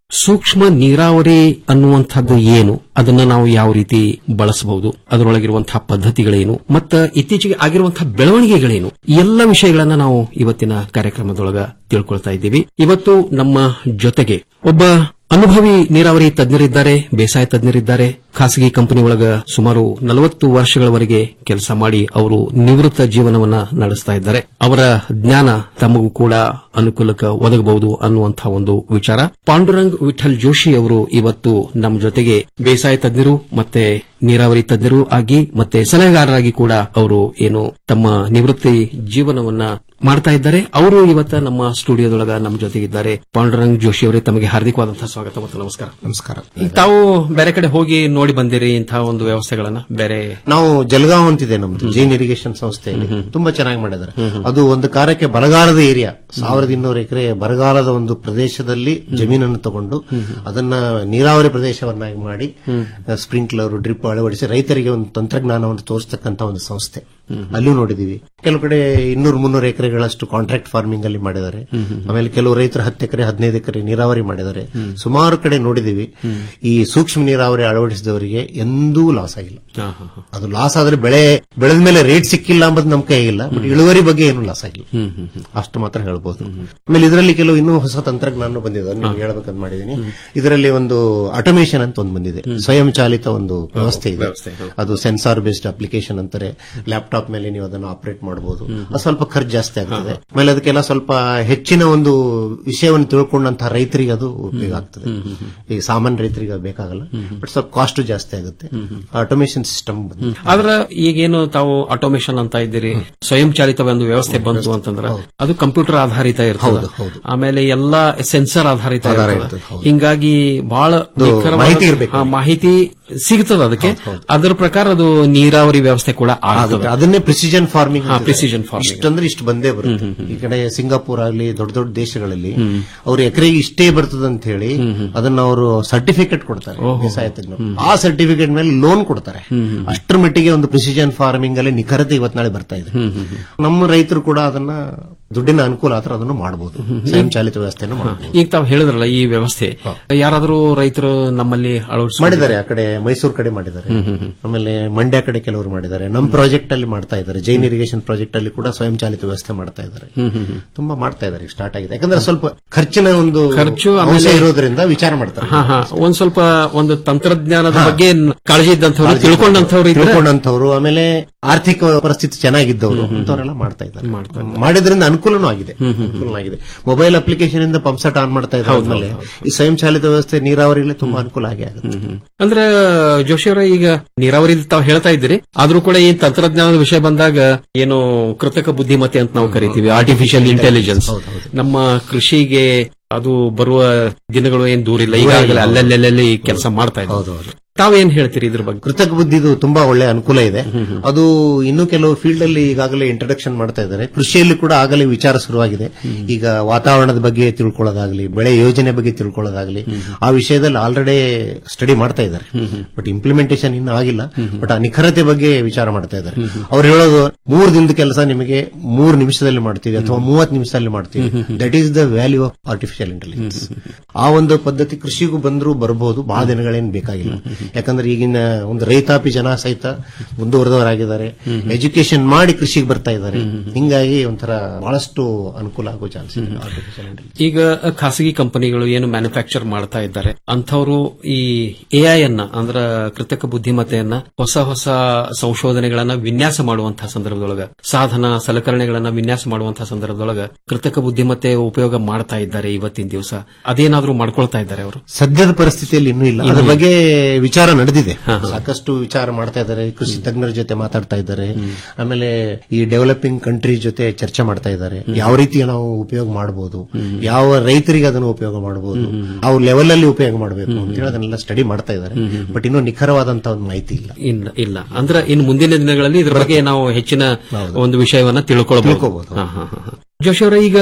ಸೂಕ್ಷ್ಮ ನೀರಾವರಿ ಅನ್ನುವಂಥದ್ದು ಏನು ಅದನ್ನ ನಾವು ಯಾವ ರೀತಿ ಬಳಸಬಹುದು ಅದರೊಳಗಿರುವಂತಹ ಪದ್ಧತಿಗಳೇನು ಮತ್ತು ಇತ್ತೀಚೆಗೆ ಆಗಿರುವಂತಹ ಬೆಳವಣಿಗೆಗಳೇನು ಈ ಎಲ್ಲ ವಿಷಯಗಳನ್ನ ನಾವು ಇವತ್ತಿನ ಕಾರ್ಯಕ್ರಮದೊಳಗ ತಿಳ್ಕೊಳ್ತಾ ಇದ್ದೀವಿ ಇವತ್ತು ನಮ್ಮ ಜೊತೆಗೆ ಒಬ್ಬ ಅನುಭವಿ ನೀರಾವರಿ ತಜ್ಞರಿದ್ದಾರೆ ಬೇಸಾಯ ತಜ್ಞರಿದ್ದಾರೆ ಖಾಸಗಿ ಕಂಪನಿ ಒಳಗ ಸುಮಾರು ನಲವತ್ತು ವರ್ಷಗಳವರೆಗೆ ಕೆಲಸ ಮಾಡಿ ಅವರು ನಿವೃತ್ತ ಜೀವನವನ್ನ ನಡೆಸ್ತಾ ಇದ್ದಾರೆ ಅವರ ಜ್ಞಾನ ತಮಗೂ ಕೂಡ ಅನುಕೂಲಕ್ಕೆ ಒದಗಬಹುದು ಅನ್ನುವಂತಹ ಒಂದು ವಿಚಾರ ಪಾಂಡುರಂಗ್ ವಿಠಲ್ ಜೋಶಿ ಅವರು ಇವತ್ತು ನಮ್ಮ ಜೊತೆಗೆ ಬೇಸಾಯ ತಜ್ಞರು ಮತ್ತೆ ನೀರಾವರಿ ತಜ್ಞರು ಆಗಿ ಮತ್ತೆ ಸಲಹೆಗಾರರಾಗಿ ಕೂಡ ಅವರು ಏನು ತಮ್ಮ ನಿವೃತ್ತಿ ಜೀವನವನ್ನ ಮಾಡ್ತಾ ಇದ್ದಾರೆ ಅವರು ಇವತ್ತ ನಮ್ಮ ಸ್ಟುಡಿಯೋದೊಳಗ ನಮ್ಮ ಜೊತೆಗಿದ್ದಾರೆ ಪಾಂಡುರಂಗ್ ಜೋಶಿ ಅವರೇ ತಮಗೆ ಹಾರ್ದಿಕವಾದಂತಹ ಸ್ವಾಗತ ಮತ್ತು ನಮಸ್ಕಾರ ನಮಸ್ಕಾರ ಈಗ ತಾವು ಬೇರೆ ಕಡೆ ಹೋಗಿ ನೋಡಿ ಬಂದಿರಿ ಇಂತಹ ಒಂದು ವ್ಯವಸ್ಥೆಗಳನ್ನ ಬೇರೆ ನಾವು ಜಲಗಾಂವ್ ಅಂತಿದೆ ನಮ್ದು ಜೈನ್ ಇರಿಗೇಷನ್ ಸಂಸ್ಥೆಯಲ್ಲಿ ತುಂಬಾ ಚೆನ್ನಾಗಿ ಮಾಡಿದ್ದಾರೆ ಅದು ಒಂದು ಕಾರ್ಯಕ್ಕೆ ಬರಗಾಲದ ಏರಿಯಾ ಸಾವಿರದ ಇನ್ನೂರು ಎಕರೆ ಬರಗಾಲದ ಒಂದು ಪ್ರದೇಶದಲ್ಲಿ ಜಮೀನನ್ನು ತಗೊಂಡು ಅದನ್ನ ನೀರಾವರಿ ಪ್ರದೇಶವನ್ನಾಗಿ ಮಾಡಿ ಸ್ಪ್ರಿಂಕ್ಲರ್ ಡ್ರಿಪ್ ಅಳವಡಿಸಿ ರೈತರಿಗೆ ಒಂದು ತಂತ್ರಜ್ಞಾನವನ್ನು ತೋರಿಸ್ತಕ್ಕಂತ ಒಂದು ಸಂಸ್ಥೆ ಅಲ್ಲೂ ನೋಡಿದೀವಿ ಕೆಲವು ಕಡೆ ಇನ್ನೂರು ಮುನ್ನೂರು ಎಕರೆಗಳಷ್ಟು ಕಾಂಟ್ರಾಕ್ಟ್ ಫಾರ್ಮಿಂಗ್ ಅಲ್ಲಿ ಮಾಡಿದ್ದಾರೆ ಆಮೇಲೆ ಕೆಲವು ರೈತರು ಹತ್ತು ಎಕರೆ ಹದಿನೈದು ಎಕರೆ ನೀರಾವರಿ ಮಾಡಿದ್ದಾರೆ ಸುಮಾರು ಕಡೆ ನೋಡಿದೀವಿ ಈ ಸೂಕ್ಷ್ಮ ನೀರಾವರಿ ಅಳವಡಿಸಿದವರಿಗೆ ಎಂದೂ ಲಾಸ್ ಆಗಿಲ್ಲ ಅದು ಲಾಸ್ ಆದ್ರೆ ಬೆಳೆ ಬೆಳೆದ ಮೇಲೆ ರೇಟ್ ಸಿಕ್ಕಿಲ್ಲ ಅಂಬುದು ನಮ್ ಕೈಗಿಲ್ಲ ಬಟ್ ಇಳುವರಿ ಬಗ್ಗೆ ಏನು ಲಾಸ್ ಆಗಿಲ್ಲ ಅಷ್ಟು ಮಾತ್ರ ಹೇಳ್ಬೋದು ಆಮೇಲೆ ಇದರಲ್ಲಿ ಕೆಲವು ಇನ್ನೂ ಹೊಸ ತಂತ್ರಜ್ಞಾನ ಬಂದಿದೆ ನೀವು ಹೇಳ್ಬೇಕಂತ ಮಾಡಿದೀನಿ ಇದರಲ್ಲಿ ಒಂದು ಆಟೋಮೇಷನ್ ಅಂತ ಒಂದು ಬಂದಿದೆ ಸ್ವಯಂ ಚಾಲಿತ ಒಂದು ವ್ಯವಸ್ಥೆ ಇದೆ ಅದು ಸೆನ್ಸಾರ್ ಬೇಸ್ಡ್ ಅಪ್ಲಿಕೇಶನ್ ಅಂತಾರೆ ಲ್ಯಾಪ್ಟಾಪ್ ಮೇಲೆ ನೀವು ಅದನ್ನು ಆಪರೇಟ್ ಮಾಡಬಹುದು ಅದು ಸ್ವಲ್ಪ ಖರ್ಚು ಜಾಸ್ತಿ ಆಗ್ತದೆ ಆಮೇಲೆ ಅದಕ್ಕೆಲ್ಲ ಸ್ವಲ್ಪ ಹೆಚ್ಚಿನ ಒಂದು ವಿಷಯವನ್ನು ತಿಳ್ಕೊಂಡಂತಹ ರೈತರಿಗೆ ಅದು ಉಪಯೋಗ ಆಗ್ತದೆ ಈಗ ಸಾಮಾನ್ಯ ರೈತರಿಗೆ ಅದು ಬೇಕಾಗಲ್ಲ ಬಟ್ ಸ್ವಲ್ಪ ಕಾಸ್ಟ್ ಜಾಸ್ತಿ ಆಗುತ್ತೆ ಆಟೋಮೇಷನ್ ಸಿಸ್ಟಮ್ ಬಂದಿದೆ ಆದ್ರ ಈಗೇನು ತಾವು ಆಟೋಮೇಷನ್ ಅಂತ ಇದ್ದೀರಿ ಸ್ವಯಂ ಚಾಲಿತ ಒಂದು ವ್ಯವಸ್ಥೆ ಬಂತು ಅಂತಂದ್ರೆ ಅದು ಕಂಪ್ಯೂಟರ್ ಆಧಾರಿತ ಇರ್ತದೆ ಆಮೇಲೆ ಎಲ್ಲಾ ಸೆನ್ಸರ್ ಆಧಾರಿತ ಇರ್ತದೆ ಹಿಂಗಾಗಿ ಬಹಳ ನಿಖರವಾದ- ಮಾಹಿತಿ ಇರ್ಬೇಕು. ಹಾ, ಮಾಹಿತಿ ಸಿಗ್ತದ ಅದಕ್ಕೆ ಅದರ ಪ್ರಕಾರ ಅದು ನೀರಾವರಿ ವ್ಯವಸ್ಥೆ ಕೂಡ ಆಗ್ತದೆ ಆಗುತ್ತೆ ಅದನ್ನೇ ಪ್ರಿಸಿಷನ್ ಫಾರ್ಮಿಂಗ್ ಹಾ, precision farming. ಇಷ್ಟಂದ್ರೆ ಇಷ್ಟು ಬಂದೇ ಬರುತ್ತೆ ಈ ಕಡೆ ಸಿಂಗಾಪುರ್ ಆಗಲಿ ದೊಡ್ಡ ದೊಡ್ಡ ದೇಶಗಳಲ್ಲಿ ಅವ್ರ ಎಕರೆಗೆ ಇಷ್ಟೇ ಬರ್ತದೆ ಅಂತ ಹೇಳಿ ಅದನ್ನ ಅವರು ಸರ್ಟಿಫಿಕೇಟ್ ಕೊಡ್ತಾರೆ ಬೇಸಾಯ ತಜ್ಞರು ಆ ಸರ್ಟಿಫಿಕೇಟ್ ಮೇಲೆ ಲೋನ್ ಕೊಡ್ತಾರೆ ಅಷ್ಟರ ಮಟ್ಟಿಗೆ ಒಂದು ಪ್ರಿಸಿಷನ್ ಫಾರ್ಮಿಂಗ್ ಅಲ್ಲಿ ನಿಖರತೆ ಇವತ್ ನಾಳೆ ಬರ್ತಾ ಇದೆ ನಮ್ಮ ರೈತರು ಕೂಡ ಅದನ್ನ ದುಡ್ಡಿನ ಅನುಕೂಲ ಆದ್ರೆ ಅದನ್ನು ಮಾಡಬಹುದು ಸ್ವಯಂ ಚಾಲಿತ ವ್ಯವಸ್ಥೆಯನ್ನು ಮಾಡಬಹುದು ಈಗ ತಾವು ಹೇಳಿದ್ರಲ್ಲ ಈ ವ್ಯವಸ್ಥೆ ಯಾರಾದರೂ ರೈತರು ನಮ್ಮಲ್ಲಿ ಅಳವಡಿಸಿ ಮಾಡಿದ್ದಾರೆ ಆ ಕಡೆ ಮೈಸೂರು ಕಡೆ ಮಾಡಿದ್ದಾರೆ ಆಮೇಲೆ ಮಂಡ್ಯ ಕಡೆ ಕೆಲವರು ಮಾಡಿದ್ದಾರೆ ನಮ್ಮ ಪ್ರಾಜೆಕ್ಟ್ ಅಲ್ಲಿ ಮಾಡ್ತಾ ಇದ್ದಾರೆ ಜೈನ್ ಇರಿಗೇಷನ್ ಪ್ರಾಜೆಕ್ಟ್ ಅಲ್ಲಿ ಕೂಡ ಸ್ವಯಂ ಚಾಲಿತ ವ್ಯವಸ್ಥೆ ಮಾಡ್ತಾ ಇದ್ದಾರೆ ತುಂಬಾ ಮಾಡ್ತಾ ಇದ್ದಾರೆ ಈಗ ಸ್ಟಾರ್ಟ್ ಆಗಿದೆ ಯಾಕಂದ್ರೆ ಸ್ವಲ್ಪ ಖರ್ಚಿನ ಒಂದು ಖರ್ಚು ಅಂಶ ಆಮೇಲೆ- ಇರೋದ್ರಿಂದ ವಿಚಾರ ಮಾಡ್ತಾರೆ ಹಾ ಹಾ ಒಂದ್ ಸ್ವಲ್ಪ ಒಂದು ತಂತ್ರಜ್ಞಾನದ ಬಗ್ಗೆ ಕಾಳಜಿ ಇದ್ದಂಥವ್ರು ತಿಳ್ಕೊಂಡಂಥವ್ರು ಇದ್ರೆ ತಿಳ್ಕೊಂಡಂತವ್ರು ಆಮೇಲೆ ಆರ್ಥಿಕ ಪರಿಸ್ಥಿತಿ ಚೆನ್ನಾಗಿದ್ದವರು ಅಂತವರೆಲ್ಲ ಮಾಡ್ತಾ ಇದ್ದಾರೆ ಮಾಡಿದ್ರಿಂದ ಅನುಕೂಲನೂ ಆಗಿದೆ ಅನುಕೂಲ ಆಗಿದೆ ಮೊಬೈಲ್ ಅಪ್ಲಿಕೇಶನ್ ಇಂದ ಪಂಪ್ ಸೆಟ್ ಆನ್ ಮಾಡ್ತಾ ಇದ್ದಾರೆ ಆದ್ಮೇಲೆ ಈ ಸ್ವಯಂ ಚಾಲಿತ ವ್ಯವಸ್ಥೆ ನೀರಾವರಿಯಲ್ಲಿ ತುಂಬಾ ಅನುಕೂಲ ಆಗಿ ಆಗುತ್ತೆ ಅಂದ್ರೆ ಜೋಶಿ ಅವರ ಈಗ ನೀರಾವರಿ ತಾವು ಹೇಳ್ತಾ ಇದ್ದೀರಿ ಆದ್ರೂ ಕೂಡ ಈ ತಂತ್ರಜ್ಞಾನದ ವಿಷಯ ಬಂದಾಗ ಏನು ಕೃತಕ ಬುದ್ಧಿಮತ್ತೆ ಅಂತ ನಾವು ಕರಿತೀವಿ ಆರ್ಟಿಫಿಷಿಯಲ್ ಇಂಟೆಲಿಜೆನ್ಸ್ ನಮ್ಮ ಕೃಷಿಗೆ ಅದು ಬರುವ ದಿನಗಳು ಏನ್ ದೂರ ಇಲ್ಲ ಈಗಾಗಲೇ ಅಲ್ಲಲ್ಲಿ ಕೆಲಸ ಮಾಡ್ತಾ ಇದ್ದಾರೆ ತಾವೇನ್ ಹೇಳ್ತೀರಿ ಇದ್ರ ಬಗ್ಗೆ ಕೃತಕ ಬುದ್ಧಿದು ತುಂಬಾ ಒಳ್ಳೆ ಅನುಕೂಲ ಇದೆ ಅದು ಇನ್ನು ಕೆಲವು ಫೀಲ್ಡ್ ಅಲ್ಲಿ ಈಗಾಗಲೇ ಇಂಟ್ರಡಕ್ಷನ್ ಮಾಡ್ತಾ ಇದ್ದಾರೆ ಕೃಷಿಯಲ್ಲಿ ಕೂಡ ಆಗಲೇ ವಿಚಾರ ಶುರುವಾಗಿದೆ ಈಗ ವಾತಾವರಣದ ಬಗ್ಗೆ ತಿಳ್ಕೊಳ್ಳೋದಾಗ್ಲಿ ಬೆಳೆ ಯೋಜನೆ ಬಗ್ಗೆ ತಿಳ್ಕೊಳ್ಳೋದಾಗ್ಲಿ ಆ ವಿಷಯದಲ್ಲಿ ಆಲ್ರೆಡಿ ಸ್ಟಡಿ ಮಾಡ್ತಾ ಇದ್ದಾರೆ ಬಟ್ ಇಂಪ್ಲಿಮೆಂಟೇಷನ್ ಇನ್ನೂ ಆಗಿಲ್ಲ ಬಟ್ ಆ ನಿಖರತೆ ಬಗ್ಗೆ ವಿಚಾರ ಮಾಡ್ತಾ ಇದ್ದಾರೆ ಅವ್ರು ಹೇಳೋದು ಮೂರು ದಿನದ ಕೆಲಸ ನಿಮಗೆ ಮೂರು ನಿಮಿಷದಲ್ಲಿ ಮಾಡ್ತೀವಿ ಅಥವಾ ಮೂವತ್ತು ನಿಮಿಷದಲ್ಲಿ ಮಾಡ್ತೀವಿ that is the value of artificial intelligence ಆ ಒಂದು ಪದ್ಧತಿ ಕೃಷಿಗೂ ಬಂದರೂ ಬರಬಹುದು ಬಹಳ ದಿನಗಳೇನು ಬೇಕಾಗಿಲ್ಲ ಯಾಕಂದ್ರೆ ಈಗಿನ ಒಂದು ರೈತಾಪಿ ಜನ ಸಹಿತ ಮುಂದುವರೆದವರಾಗಿದ್ದಾರೆ ಎಜುಕೇಶನ್ ಮಾಡಿ ಕೃಷಿಗೆ ಬರ್ತಾ ಇದ್ದಾರೆ ಹಿಂಗಾಗಿ ಒಂಥರ ಬಹಳಷ್ಟು ಅನುಕೂಲ ಆಗೋ ಚಾನ್ಸ್ ಇದೆ ಆರ್ಟಿಫಿಷಿಯಲ್ ಇಂಟೆಲಿಜೆನ್ಸ್ ಈಗ ಖಾಸಗಿ ಕಂಪನಿಗಳು ಏನು ಮ್ಯಾನುಫ್ಯಾಕ್ಚರ್ ಮಾಡ್ತಾ ಇದ್ದಾರೆ ಅಂಥವರು ಈ ಎಐ ಅನ್ನ ಅಂದ್ರ ಕೃತಕ ಬುದ್ಧಿಮತ್ತೆಯನ್ನ ಹೊಸ ಹೊಸ ಸಂಶೋಧನೆಗಳನ್ನ ವಿನ್ಯಾಸ ಮಾಡುವಂತಹ ಸಂದರ್ಭದೊಳಗ ಸಾಧನ ಸಲಕರಣೆಗಳನ್ನ ವಿನ್ಯಾಸ ಮಾಡುವಂತಹ ಸಂದರ್ಭದೊಳಗ ಕೃತಕ ಬುದ್ಧಿಮತ್ತೆ ಉಪಯೋಗ ಮಾಡ್ತಾ ಇದ್ದಾರೆ ಇವತ್ತಿನ ದಿವಸ ಅದೇನಾದ್ರೂ ಮಾಡ್ಕೊಳ್ತಾ ಇದ್ದಾರೆ ಅವರು ಸದ್ಯದ ಪರಿಸ್ಥಿತಿಯಲ್ಲಿ ಇನ್ನೂ ಇಲ್ಲ ಅದ್ರ ಬಗ್ಗೆ ವಿಚಾರ ನಡೆದಿದೆ ಸಾಕಷ್ಟು ವಿಚಾರ ಮಾಡ್ತಾ ಇದ್ದಾರೆ ಕೃಷಿ ತಜ್ಞರ ಜೊತೆ ಮಾತಾಡ್ತಾ ಇದ್ದಾರೆ ಆಮೇಲೆ ಈ ಡೆವಲಪಿಂಗ್ ಕಂಟ್ರಿ ಜೊತೆ ಚರ್ಚೆ ಮಾಡ್ತಾ ಇದ್ದಾರೆ ಯಾವ ರೀತಿ ನಾವು ಉಪಯೋಗ ಮಾಡಬಹುದು ಯಾವ ರೈತರಿಗೆ ಅದನ್ನು ಉಪಯೋಗ ಮಾಡಬಹುದು ಯಾವ ಲೆವೆಲ್ ಅಲ್ಲಿ ಉಪಯೋಗ ಮಾಡಬೇಕು ಅಂತ ಹೇಳಿ ಅದನ್ನೆಲ್ಲ ಸ್ಟಡಿ ಮಾಡ್ತಾ ಇದ್ದಾರೆ ಬಟ್ ಇನ್ನೂ ನಿಖರವಾದಂತಹ ಒಂದು ಮಾಹಿತಿ ಇಲ್ಲ ಇಲ್ಲ ಇಲ್ಲ ಅಂದ್ರೆ ಇನ್ನು ಮುಂದಿನ ದಿನಗಳಲ್ಲಿ ಇದ್ರ ಬಗ್ಗೆ ನಾವು ಹೆಚ್ಚಿನ ಒಂದು ವಿಷಯವನ್ನ ತಿಳ್ಕೊಳ್ಬಹುದು ತಿಳ್ಕೊಬಹುದು. ಹಾ, ಹಾ, ಹಾ, ಹಾ. ಜೋಶಿ ಅವರ ಈಗ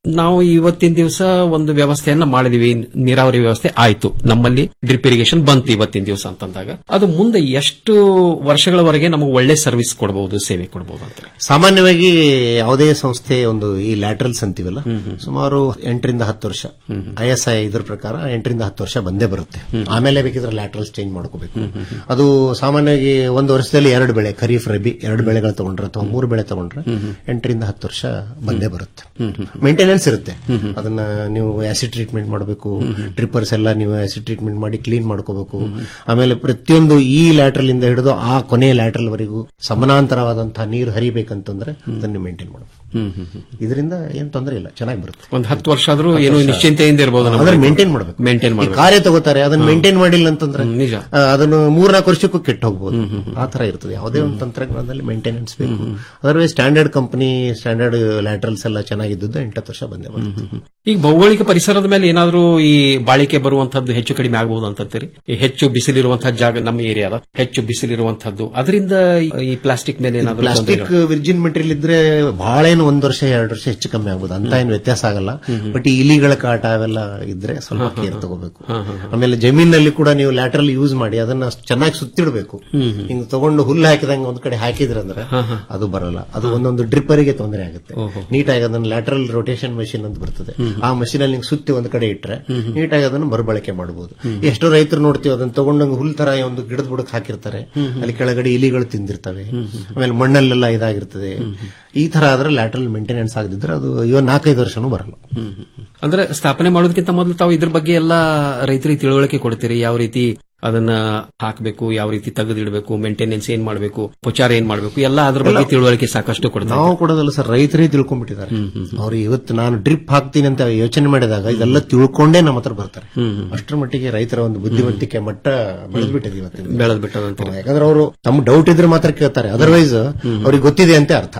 ನಾವು ಇವತ್ತಿನ ದಿವಸ ಒಂದು ವ್ಯವಸ್ಥೆಯನ್ನ ಮಾಡಿದೀವಿ ನೀರಾವರಿ ವ್ಯವಸ್ಥೆ ಆಯ್ತು ನಮ್ಮಲ್ಲಿ ಡ್ರಿಪ್ ಇರಿಗೇಷನ್ ಬಂತು ಇವತ್ತಿನ ದಿವಸ ಅಂತಂದಾಗ ಅದು ಮುಂದೆ ಎಷ್ಟು ವರ್ಷಗಳವರೆಗೆ ನಮಗೆ ಒಳ್ಳೆ ಸರ್ವಿಸ್ ಕೊಡಬಹುದು ಸೇವೆ ಕೊಡಬಹುದು ಅಂತ ಸಾಮಾನ್ಯವಾಗಿ ಯಾವುದೇ ಸಂಸ್ಥೆ ಒಂದು ಈ ಲ್ಯಾಟ್ರಲ್ಸ್ ಅಂತೀವಲ್ಲ ಸುಮಾರು ಎಂಟರಿಂದ ಹತ್ತು ವರ್ಷ ಐ ಎಸ್ ಐ ಇದ್ರ ಪ್ರಕಾರ ಎಂಟರಿಂದ ಹತ್ತು ವರ್ಷ ಬಂದೇ ಬರುತ್ತೆ ಆಮೇಲೆ ಬೇಕಿದ್ರೆ ಲ್ಯಾಟ್ರಲ್ಸ್ ಚೇಂಜ್ ಮಾಡ್ಕೋಬೇಕು ಅದು ಸಾಮಾನ್ಯವಾಗಿ ಒಂದು ವರ್ಷದಲ್ಲಿ ಎರಡು ಬೆಳೆ ಖರೀಫ್ ರಬಿ ಎರಡು ಬೆಳೆಗಳು ತಗೊಂಡ್ರೆ ಅಥವಾ ಮೂರು ಬೆಳೆ ತಗೊಂಡ್ರೆ ಎಂಟರಿಂದ ಹತ್ತು ವರ್ಷ ಬಂದೇ ಬರುತ್ತೆ ಮೇಂಟೆನೆನ್ಸ್ ಇರುತ್ತೆ ಅದನ್ನ ನೀವು ಆಸಿಡ್ ಟ್ರೀಟ್ಮೆಂಟ್ ಮಾಡಬೇಕು ಟ್ರಿಪ್ಪರ್ಸ್ ಎಲ್ಲ ನೀವು ಆಸಿಡ್ ಟ್ರೀಟ್ಮೆಂಟ್ ಮಾಡಿ ಕ್ಲೀನ್ ಮಾಡ್ಕೋಬೇಕು ಆಮೇಲೆ ಪ್ರತಿಯೊಂದು ಈ ಲ್ಯಾಟ್ರಲ್ ಇಂದ ಹಿಡಿದು ಆ ಕೊನೆಯ ಲ್ಯಾಟ್ರಲ್ ವರೆಗೂ ಸಮಾನಾಂತರವಾದಂತಹ ನೀರು ಹರಿಬೇಕಂತಂದ್ರೆ ಅದನ್ನ ಮೇಂಟೈನ್ ಮಾಡಬೇಕು ಇದರಿಂದ ಏನ್ ತೊಂದರೆ ಇಲ್ಲ ಚೆನ್ನಾಗಿ ಬರುತ್ತೆ ಒಂದು ಹತ್ತು ವರ್ಷ ಆದ್ರೂ ಏನು ನಿಶ್ಚಿಂತೆಯಿಂದ ಇರಬಹುದು ಅದನ್ನ ಮೇಂಟೈನ್ ಮಾಡಬೇಕು ಮೇಂಟೈನ್ ಈ ಮಾಡಬೇಕು ಕಾರ್ಯ ತಗೋತಾರೆ ಅದನ್ನ ಮೇಂಟೈನ್ ಮಾಡಿಲ್ಲ ಅಂತಂದ್ರೆ ನಿಜ ಆ, ಅದನ್ನು ಮೂರ್ನಾಲ್ಕು ವರ್ಷಕ್ಕೂ ಕೆಟ್ಟು ಹೋಗ್ಬೋದು ಆ ತರ ಇರ್ತದೆ ಯಾವುದೇ ಒಂದು ತಂತ್ರಜ್ಞಾನದಲ್ಲಿ ಮೇಂಟೆನೆನ್ಸ್ ಬೇಕು otherwise standard company standard laterals ಎಲ್ಲ ಚೆನ್ನಾಗಿದ್ದು ಎಂಟತ್ತು ವರ್ಷ ಬಂದೇ ಬರುತ್ತೆ ಈಗ ಭೌಗೋಳಿಕ ಪರಿಸರದ ಮೇಲೆ ಏನಾದ್ರೂ ಈ ಬಾಳಿಕೆ ಬರುವಂತದ್ದು ಹೆಚ್ಚು ಕಡಿಮೆ ಆಗಬಹುದು ಅಂತೀರಿ ಈ ಹೆಚ್ಚು ಬಿಸಿಲಿರುವಂತಹ ಜಾಗ ನಮ್ಮ ಏರಿಯಾದ ಹೆಚ್ಚು ಬಿಸಿಲಿರುವಂತದ್ದು ಅದರಿಂದ ಈ ಪ್ಲಾಸ್ಟಿಕ್ ಮೇಲೆ ಏನಾದ್ರೂ ಪ್ಲಾಸ್ಟಿಕ್ ತೊಂದರೆಗಳು? ವಿರ್ಜಿನ್ ಮೆಟೀರಿಯಲ್ ಇದ್ರೆ ಬಹಳ ಏನು ಒಂದ್ ವರ್ಷ ಎರಡು ವರ್ಷ ಹೆಚ್ಚು ಕಮ್ಮಿ ಆಗ್ಬೋದು ಅಂತ ಏನು ವ್ಯತ್ಯಾಸ ಆಗಲ್ಲ ಬಟ್ ಈ ಇಲಿಗಳ ಕಾಟ ಅವೆಲ್ಲ ಇದ್ರೆ ಸ್ವಲ್ಪ ಕೇರ್ ತಗೋಬೇಕು ಆಮೇಲೆ ಜಮೀನಲ್ಲಿ ಕೂಡ ನೀವು ಲ್ಯಾಟ್ರಲ್ ಯೂಸ್ ಮಾಡಿ ಅದನ್ನ ಚೆನ್ನಾಗಿ ಸುತ್ತಿಡಬೇಕು ಹಿಂಗ್ ತಗೊಂಡು ಹುಲ್ಲು ಹಾಕಿದಂಗೆ ಒಂದ್ ಕಡೆ ಹಾಕಿದ್ರಂದ್ರೆ ಅದು ಬರಲ್ಲ ಅದು ಒಂದೊಂದು ಡ್ರಿಪ್ಪರಿಗೆ ತೊಂದರೆ ಆಗುತ್ತೆ ನೀಟಾಗಿ ಅದನ್ನ ಲ್ಯಾಟ್ರಲ್ ರೊಟೇಷನ್ ಮಷಿನ್ ಅಂತ ಬರ್ತದೆ ಆ ಮಷಿನ್ ಅಲ್ಲಿ ನೀವು ಸುತ್ತಿ ಒಂದ್ ಕಡೆ ಇಟ್ರೆ ನೀಟಾಗಿ ಅದನ್ನು ಮರುಬಳಕೆ ಮಾಡಬಹುದು ಎಷ್ಟೋ ರೈತರು ನೋಡ್ತೀವಿ ಅದನ್ನ ತಗೊಂಡಂಗೆ ಹುಲ್ ತರ ಒಂದು ಗಿಡದ ಬುಡಕ್ ಹಾಕಿರ್ತಾರೆ ಅಲ್ಲಿ ಕೆಳಗಡೆ ಇಲಿಗಳು ತಿಂದಿರ್ತವೆ ಆಮೇಲೆ ಮಣ್ಣಲ್ಲೆಲ್ಲ ಇದಾಗಿರ್ತದೆ ಈ ತರ ಆದ್ರೆ ಲ್ಯಾಟ್ರಲ್ ಮೇಂಟೆನೆನ್ಸ್ ಆಗದಿದ್ರೆ ಅದು ಇವನ್ ನಾಲ್ಕೈದು ವರ್ಷನೂ ಬರಲ್ಲ ಅಂದ್ರೆ ಸ್ಥಾಪನೆ ಮಾಡೋದಕ್ಕಿಂತ ಮೊದಲು ತಾವು ಇದ್ರ ಬಗ್ಗೆ ಎಲ್ಲ ರೈತರಿಗೆ ತಿಳುವಳಿಕೆ ಕೊಡ್ತೀರಿ ಯಾವ ರೀತಿ ಅದನ್ನ ಹಾಕಬೇಕು ಯಾವ ರೀತಿ ತೆಗೆದಿಡಬೇಕು ಮೇಂಟೆನೆನ್ಸ್ ಏನ್ ಮಾಡಬೇಕು ಉಪಚಾರ ಏನ್ ಮಾಡಬೇಕು ಎಲ್ಲ ಅದ್ರ ಬಗ್ಗೆ ತಿಳುವಳಿಕೆ ಸಾಕಷ್ಟು ಕೊಡ್ತಾರೆ ನಾವು ಕೊಡೋದಲ್ಲ ಸರ್ ರೈತರೇ ತಿಳ್ಕೊಂಡ್ಬಿಟ್ಟಿದ್ದಾರೆ ಅವ್ರು ಇವತ್ತು ನಾನು ಡ್ರಿಪ್ ಹಾಕ್ತೀನಿ ಅಂತ ಯೋಚನೆ ಮಾಡಿದಾಗ ಇದೆಲ್ಲ ತಿಳ್ಕೊಂಡೇ ನಮ್ಮ ಹತ್ರ ಬರ್ತಾರೆ ಅಷ್ಟರ ಮಟ್ಟಿಗೆ ರೈತರ ಒಂದು ಬುದ್ಧಿವಂತಿಕೆ ಮಟ್ಟ ಬೆಳೆದ್ಬಿಟ್ಟಿದೆ ಇವತ್ತಿನ ಬೆಳೆದ್ ಬಿಟ್ಟದಂತ ಯಾಕಂದ್ರೆ ಅವರು ತಮ್ಮ ಡೌಟ್ ಇದ್ರೆ ಮಾತ್ರ ಕೇಳ್ತಾರೆ ಅದರ್ವೈಸ್ ಅವ್ರಿಗೆ ಗೊತ್ತಿದೆ ಅಂತ ಅರ್ಥ